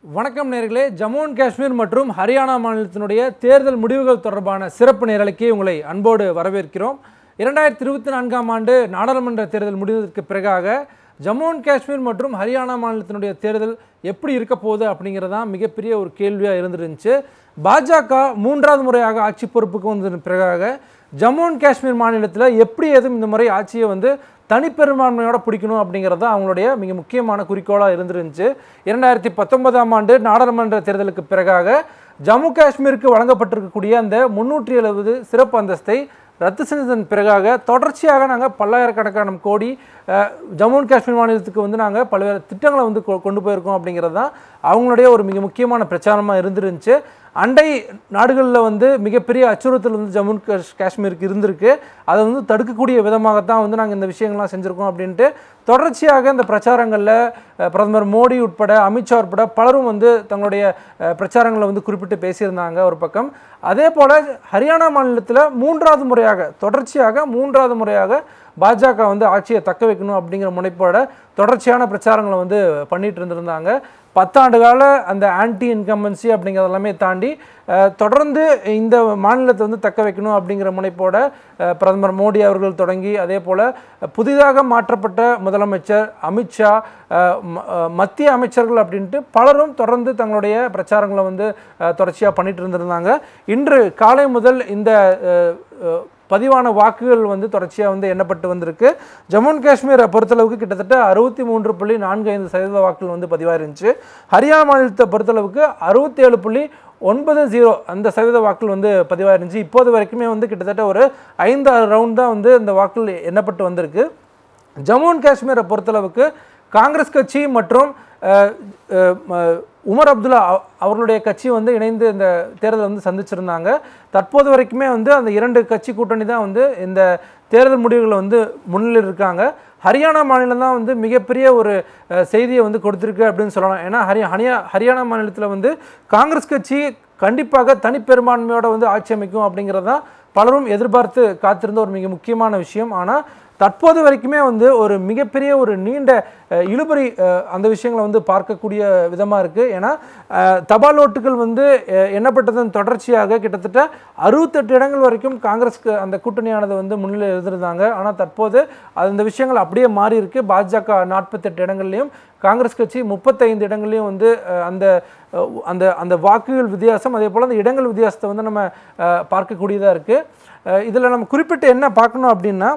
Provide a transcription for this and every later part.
வணக்கம் நேர்களே ஜம்மு அண்ட் காஷ்மீர் மற்றும் ஹரியானா மாநிலத்தினுடைய தேர்தல் முடிவுகள் தொடர்பான சிறப்பு நேரலைக்கு உங்களை அன்போடு வரவேற்கிறோம் இரண்டாயிரத்தி இருபத்தி நான்காம் ஆண்டு நாடாளுமன்ற தேர்தல் முடிவதற்கு பிறகாக ஜம்மு அண்ட் காஷ்மீர் மற்றும் ஹரியானா மாநிலத்தினுடைய தேர்தல் எப்படி இருக்க போகுது அப்படிங்கிறது தான் மிகப்பெரிய ஒரு கேள்வியாக இருந்துருந்துச்சு பாஜக மூன்றாவது முறையாக ஆட்சி பொறுப்புக்கு வந்ததன் பிறகாக ஜம்மு அண்ட் காஷ்மீர் மாநிலத்தில் எப்படி எதுவும் இந்த முறை ஆட்சியை வந்து தனிப்பெரும்பான்மையோட பிடிக்கணும் அப்படிங்கிறது தான் அவங்களுடைய மிக முக்கியமான குறிக்கோளாக இருந்துருந்துச்சு இரண்டாயிரத்தி பத்தொன்பதாம் ஆண்டு நாடாளுமன்ற தேர்தலுக்கு பிறகாக ஜம்மு காஷ்மீருக்கு வழங்கப்பட்டிருக்கக்கூடிய அந்த முன்னூற்றி எழுபது சிறப்பு அந்தஸ்தை ரத்து செஞ்சதன் பிறகாக தொடர்ச்சியாக நாங்கள் பல்லாயிரக்கணக்கான கோடி அஹ், ஜம்மு அண்ட் காஷ்மீர் மாநிலத்துக்கு வந்து நாங்கள் பல்வேறு திட்டங்களை வந்து கொ- கொண்டு போயிருக்கோம் அப்படிங்கிறது தான் அவங்களுடைய ஒரு மிக முக்கியமான பிரச்சாரமாக இருந்துருந்துச்சு அண்டை நாடுகளில் வந்து மிகப்பெரிய அச்சுறுத்தல் வந்து ஜம்மு அண்ட் காஷ்- காஷ்மீருக்கு இருந்திருக்கு அதை வந்து தடுக்கக்கூடிய விதமாகத்தான் வந்து நாங்கள் இந்த விஷயங்கள்லாம் செஞ்சுருக்கோம் அப்படின்ட்டு தொடர்ச்சியாக இந்த பிரச்சாரங்களில் அஹ், பிரதமர் மோடி உட்பட அமித்ஷா உட்பட பலரும் வந்து தங்களுடைய அஹ், பிரச்சாரங்களை வந்து குறிப்பிட்டு பேசியிருந்தாங்க ஒரு பக்கம் அதே போல் ஹரியானா மாநிலத்தில் மூன்றாவது முறையாக தொடர்ச்சியாக மூன்றாவது முறையாக பாஜக வந்து ஆட்சியை தக்க வைக்கணும் அப்படிங்கிற முனைப்போட தொடர்ச்சியான பிரச்சாரங்களை வந்து பண்ணிட்டு இருந்திருந்தாங்க பத்தாண்டு கால அந்த ஆன்டி இன்கம்பன்சி அப்படிங்கிறது எல்லாமே தாண்டி அஹ், தொடர்ந்து இந்த மாநிலத்தை வந்து தக்க வைக்கணும் அப்படிங்கிற முனைப்போட அஹ், பிரதமர் மோடி அவர்கள் தொடங்கி அதே போல் புதிதாக மாற்றப்பட்ட முதலமைச்சர் அமித்ஷா அஹ், ம- அஹ், மத்திய அமைச்சர்கள் அப்படின்ட்டு பலரும் தொடர்ந்து தங்களுடைய பிரச்சாரங்களை வந்து அஹ், தொடர்ச்சியாக பண்ணிட்டு இருந்திருந்தாங்க இன்று காலை முதல் இந்த அஹ், அஹ், பதிவான வாக்குகள் வந்து தொடர்ச்சியாக வந்து எண்ணப்பட்டு வந்திருக்கு ஜம்மு அண்ட் காஷ்மீரை பொறுத்தளவுக்கு கிட்டத்தட்ட அறுபத்தி மூன்று புள்ளி நான்கு ஐந்து சதவீத வாக்குகள் வந்து பதிவாயிருந்துச்சு ஹரியானா மாநிலத்தை பொறுத்தளவுக்கு அறுபத்தேழு புள்ளி ஒன்பது ஜீரோ அந்த சதவீத வாக்குகள் வந்து பதிவாயிருந்துச்சு இப்போது வரைக்குமே வந்து கிட்டத்தட்ட ஒரு ஐந்து ஆறு ரவுண்ட் தான் வந்து இந்த வாக்குகள் எண்ணப்பட்டு வந்திருக்கு ஜம்மு அண்ட் காஷ்மீரை பொறுத்தளவுக்கு காங்கிரஸ் கட்சி மற்றும் அஹ், அஹ், ம- உமர் அப்துல்லா அவ- அவர்களுடைய கட்சி வந்து இணைந்து இந்த தேர்தலை வந்து சந்திச்சிருந்தாங்க தற்போது வரைக்குமே வந்து அந்த இரண்டு கட்சி கூட்டணி தான் வந்து இந்த தேர்தல் முடிவுகளில் வந்து முன்னிலையில் இருக்காங்க ஹரியானா மாநிலம் தான் வந்து மிகப்பெரிய ஒரு அஹ், செய்தியை வந்து கொடுத்துருக்கு அப்படின்னு சொல்லலாம் ஏன்னா ஹரி ஹரியா ஹரியானா மாநிலத்தில் வந்து காங்கிரஸ் கட்சி கண்டிப்பாக தனிப்பெரும்பான்மையோட வந்து ஆட்சி அமைக்கும் அப்படிங்கிறது தான் பலரும் எதிர்பார்த்து காத்திருந்த ஒரு மிக முக்கியமான விஷயம் ஆனால் தற்போது வரைக்குமே வந்து ஒரு மிகப்பெரிய ஒரு நீண்ட அஹ், இழுபறி அஹ், அந்த விஷயங்களை வந்து பார்க்கக்கூடிய விதமாக இருக்குது ஏன்னா அஹ், தபால் ஓட்டுகள் வந்து அஹ், எண்ணப்பட்டதன் தொடர்ச்சியாக கிட்டத்தட்ட அறுபத்தெட்டு இடங்கள் வரைக்கும் காங்கிரஸ்க்கு அந்த கூட்டணியானது வந்து முன்னிலையில் இருந்திருந்தாங்க ஆனால் தற்போது அந்த விஷயங்கள் அப்படியே மாறி இருக்கு பாஜக நாற்பத்தெட்டு இடங்கள்லையும் காங்கிரஸ் கட்சி முப்பத்தைந்து இடங்கள்லையும் வந்து அஹ், அந்த அஹ், அந்த அந்த வாக்குகள் வித்தியாசம் அதே போல் அந்த இடங்கள் வித்தியாசத்தை வந்து நம்ம அஹ், பார்க்கக்கூடியதாக இருக்குது இதில் நம்ம குறிப்பிட்டு என்ன பார்க்கணும் அப்படின்னா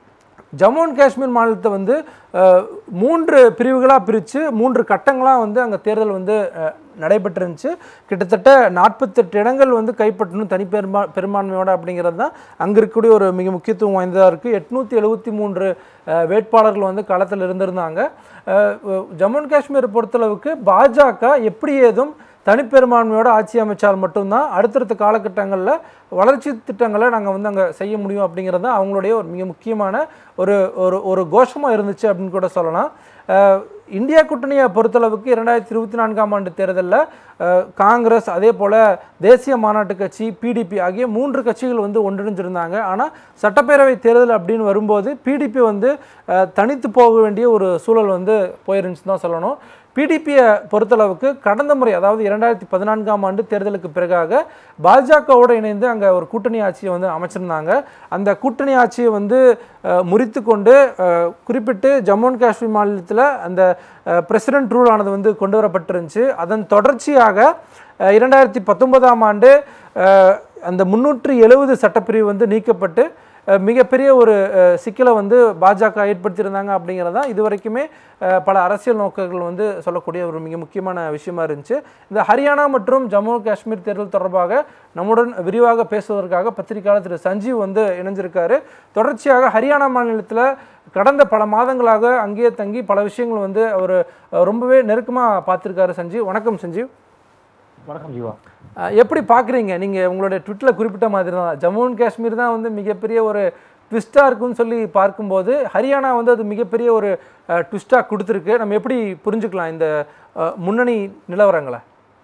ஜம்மு அண்ட் காஷ்மீர் மாநிலத்தை வந்து அஹ், மூன்று பிரிவுகளாக பிரித்து மூன்று கட்டங்களாக வந்து அங்கே தேர்தல் வந்து அஹ், நடைபெற்றிருந்துச்சு கிட்டத்தட்ட நாற்பத்தெட்டு இடங்கள் வந்து கைப்பற்றணும் தனி பெரும்பா பெரும்பான்மையோட அப்படிங்கிறது தான் அங்கே இருக்கக்கூடிய ஒரு மிக முக்கியத்துவம் வாய்ந்ததாக இருக்குது எட்நூற்றி எழுபத்தி மூன்று அஹ், வேட்பாளர்கள் வந்து களத்தில் இருந்திருந்தாங்க அஹ், ஜம்மு அண்ட் காஷ்மீரை பொறுத்தளவுக்கு பாஜக எப்படி ஏதும் தனிப்பெரும்பான்மையோட ஆட்சி அமைச்சால் மட்டும்தான் அடுத்தடுத்த காலகட்டங்களில் வளர்ச்சி திட்டங்களை நாங்கள் வந்து அங்கே செய்ய முடியும் அப்படிங்கிறது தான் அவங்களுடைய ஒரு மிக முக்கியமான ஒரு ஒரு ஒரு கோஷமாக இருந்துச்சு அப்படின்னு கூட சொல்லலாம் அஹ், இந்தியா கூட்டணியை பொறுத்தளவுக்கு இரண்டாயிரத்தி இருபத்தி நான்காம் ஆண்டு தேர்தலில் அஹ், காங்கிரஸ் அதே போல் தேசிய மாநாட்டு கட்சி பிடிபி ஆகிய மூன்று கட்சிகள் வந்து ஒன்றிணைஞ்சிருந்தாங்க ஆனால் சட்டப்பேரவை தேர்தல் அப்படின்னு வரும்போது பிடிபி வந்து அஹ், தனித்து போக வேண்டிய ஒரு சூழல் வந்து போயிருந்துச்சுன்னு தான் சொல்லணும் பிடிபியை பொறுத்தளவுக்கு கடந்த முறை அதாவது இரண்டாயிரத்தி பதினான்காம் ஆண்டு தேர்தலுக்கு பிறகாக பாஜகவோடு இணைந்து அங்கே ஒரு கூட்டணி ஆட்சியை வந்து அமைச்சிருந்தாங்க அந்த கூட்டணி ஆட்சியை வந்து அஹ், முறித்து கொண்டு அஹ், குறிப்பிட்டு ஜம்மு அண்ட் காஷ்மீர் மாநிலத்தில் அந்த பிரசிடென்ட் ரூல் ஆனது வந்து கொண்டு வரப்பட்டிருந்துச்சு அதன் தொடர்ச்சியாக அஹ், இரண்டாயிரத்தி பத்தொன்பதாம் ஆண்டு அஹ், அந்த முன்னூற்றி எழுபது சட்டப்பிரிவு வந்து நீக்கப்பட்டு அஹ், மிகப்பெரிய ஒரு அஹ், சிக்கலை வந்து பாஜக ஏற்படுத்தியிருந்தாங்க அப்படிங்கிறது தான் இது வரைக்குமே அஹ், பல அரசியல் நோக்கங்கள் வந்து சொல்லக்கூடிய ஒரு மிக முக்கியமான விஷயமா இருந்துச்சு இந்த ஹரியானா மற்றும் ஜம்மு காஷ்மீர் தேர்தல் தொடர்பாக நம்முடன் விரிவாக பேசுவதற்காக பத்திரிகையாளர் திரு சஞ்சீவ் வந்து இணைஞ்சிருக்காரு தொடர்ச்சியாக ஹரியானா மாநிலத்தில் கடந்த பல மாதங்களாக அங்கேயே தங்கி பல விஷயங்கள் வந்து அவர் ரொம்பவே நெருக்கமாக பார்த்துருக்காரு சஞ்சீவ் வணக்கம் சஞ்சீவ் வணக்கம் ஜீவா அஹ் எப்படி பார்க்குறீங்க நீங்கள் உங்களுடைய ட்விட்டில் குறிப்பிட்ட மாதிரி தான் ஜம்மு அண்ட் காஷ்மீர் தான் வந்து மிகப்பெரிய ஒரு ட்விஸ்ட்டாக இருக்குன்னு சொல்லி பார்க்கும்போது ஹரியானா வந்து அது மிகப்பெரிய ஒரு ட்விஸ்ட்டாக கொடுத்துருக்கு நம்ம எப்படி புரிஞ்சுக்கலாம் இந்த அஹ், முன்னணி நிலவரங்களை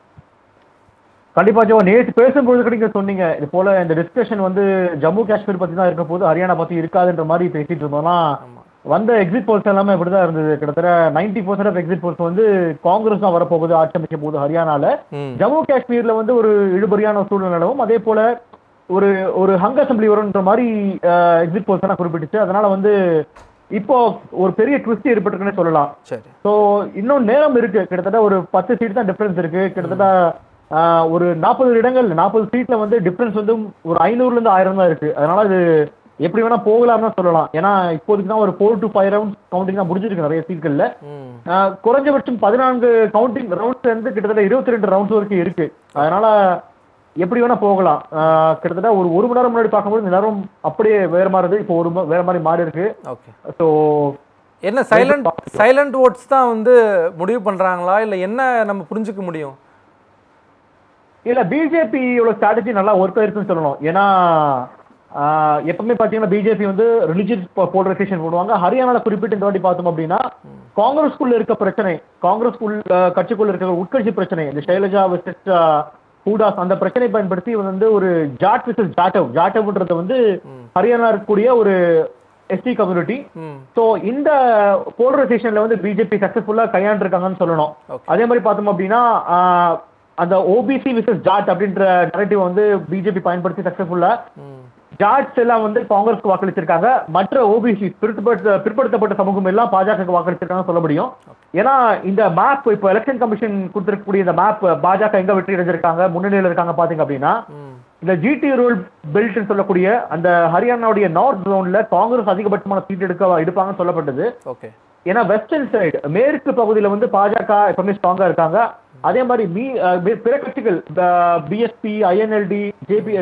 கண்டிப்பா ஜீவா நேற்று பேசும்பொழுது கூட நீங்க சொன்னீங்க இது போல இந்த டிஸ்கஷன் வந்து ஜம்மு காஷ்மீர் பத்தி தான் இருக்க போது ஹரியானா பத்தி இருக்காதுன்ற மாதிரி பேசிட்டு இருந்தோம்னா வந்த எக்ஸிட் போல்ஸ் எல்லாமே இப்படிதான் இருந்தது கிட்டத்தட்ட ninety percent of exit polls வந்து காங்கிரஸ் தான் வரப்போகுது ஆட்சி அமைக்க போகுது ஹரியானால ம் ஜம்மு காஷ்மீர்ல வந்து ஒரு இழுபறியான சூழ்நிலை நிலவும் அதே போல ஒரு ஒரு ஹங் அசம்பிளி வரும்ன்ற மாதிரி எக்ஸிட் போல்ஸ் எல்லாம் குறிப்பிட்டுச்சு அதனால வந்து இப்போ ஒரு பெரிய ட்விஸ்ட் ஏற்பட்டிருக்குன்னு சொல்லலாம் சரி ஸோ இன்னும் நேரம் இருக்கு கிட்டத்தட்ட ஒரு பத்து சீட் தான் டிஃபரன்ஸ் இருக்கு கிட்டத்தட்ட ஆஹ், ஒரு நாற்பது இடங்கள் நாற்பது சீட்ல வந்து டிஃபரன்ஸ் வந்து ஒரு ஐநூறுல இருந்து ஆயிரம் தான் இருக்கு அதனால அது எப்படி வேணா போகலாம்னு தான் சொல்லலாம் ஏன்னா இப்போதைக்கு தான் ஒரு four to five rounds counting தான் முடிஞ்சிருக்கு நிறைய சீட்கள்ல ம் ஆஹ், குறைஞ்சபட்சம் பதினான்கு கவுண்டிங் ரவுண்ட்ஸ் வந்து கிட்டத்தட்ட இருபத்தி ரெண்டு ரவுண்ட்ஸ் வரைக்கும் இருக்கு அதனால எப்படி வேணா போகலாம் ஆஹ், கிட்டத்தட்ட ஒரு ஒரு மணி நேரம் முன்னாடி பார்க்கும்போது இந்த நேரம் அப்படியே வேற மாதிரி இருக்கு இப்போ ஒரு ம- வேற மாதிரி மாறி இருக்கு ஓகே ஸோ என்ன சைலண்ட் சைலண்ட் ஓட்ஸ் தான் வந்து முடிவு பண்றாங்களா இல்ல என்ன நம்ம புரிஞ்சுக்க முடியும் இல்ல பிஜேபியோட ஸ்ட்ராட்டஜி நல்லா ஒர்க் ஆயிருக்குன்னு சொல்லணும் ஏன்னா ஆஹ், எப்பவுமே பாத்தீங்கன்னா பிஜேபி வந்து ரிலிஜியஸ் போலரைசேஷன் போடுவாங்க ஹரியானால குறிப்பிட்டு இந்த வாட்டி பார்த்தோம் அப்படின்னா காங்கிரஸ்குள்ள இருக்க பிரச்சனை காங்கிரஸ்குள்ள கட்சிக்குள்ள இருக்க உட்கட்சி பிரச்சனை இந்த ஷைலஜா விசஸ் ஹூடாஸ் அந்த பிரச்சனை பயன்படுத்தி இவங்க வந்து ஒரு ஜாட் விசஸ் ஜாட்டவ் ஜாட்டவ்ன்றது வந்து ஹரியானா இருக்கக்கூடிய ஒரு எஸ்டி கம்யூனிட்டி ம் சோ இந்த போலரைசேஷன்ல வந்து பிஜேபி சக்சஸ்ஃபுல்லா கையாண்டிருக்காங்கன்னு சொல்லணும் Okay. அதே மாதிரி பார்த்தோம் அப்படின்னா ஆஹ், அந்த ஓபிசி விசஸ் ஜாட் அப்படின்ற நரேட்டிவ் வந்து பிஜேபி பயன்படுத்தி சக்சஸ்ஃபுல்லா ம் ஜாட்ஸ் எல்லாம் வந்து காங்கிரஸ்க்கு வாக்களிச்சிருக்காங்க மற்ற ஓபிசி பிற்படுத்த பிற்படுத்தப்பட்ட சமூகம் எல்லாம் பாஜக வாக்களிச்சிருக்காங்க சொல்ல முடியும் ஏன்னா இந்த மேப் இப்போ எலெக்ஷன் கமிஷன் கொடுத்திருக்கக்கூடிய இந்த மேப் பாஜக எங்க வெற்றி அடைஞ்சிருக்காங்க முன்னணியில் இருக்காங்க பாத்தீங்க அப்படின்னா ம் இந்த ஜிடி ரூல் பெல்ட்னு சொல்லக்கூடிய அந்த ஹரியானாவுடைய நார்த் ஜோன்ல காங்கிரஸ் அதிகபட்சமான சீட் எடுக்க எடுப்பாங்கன்னு சொல்லப்பட்டது ஓகே ஏன்னா வெஸ்டர்ன் சைடு மேற்கு பகுதியில வந்து பாஜக எப்பவுமே ஸ்ட்ராங்கா இருக்காங்க அதே மாதிரி மீ அஹ் மே- பிற கட்சிகள் பிஎஸ்பி ஐஎன்எல்டி ஜேபி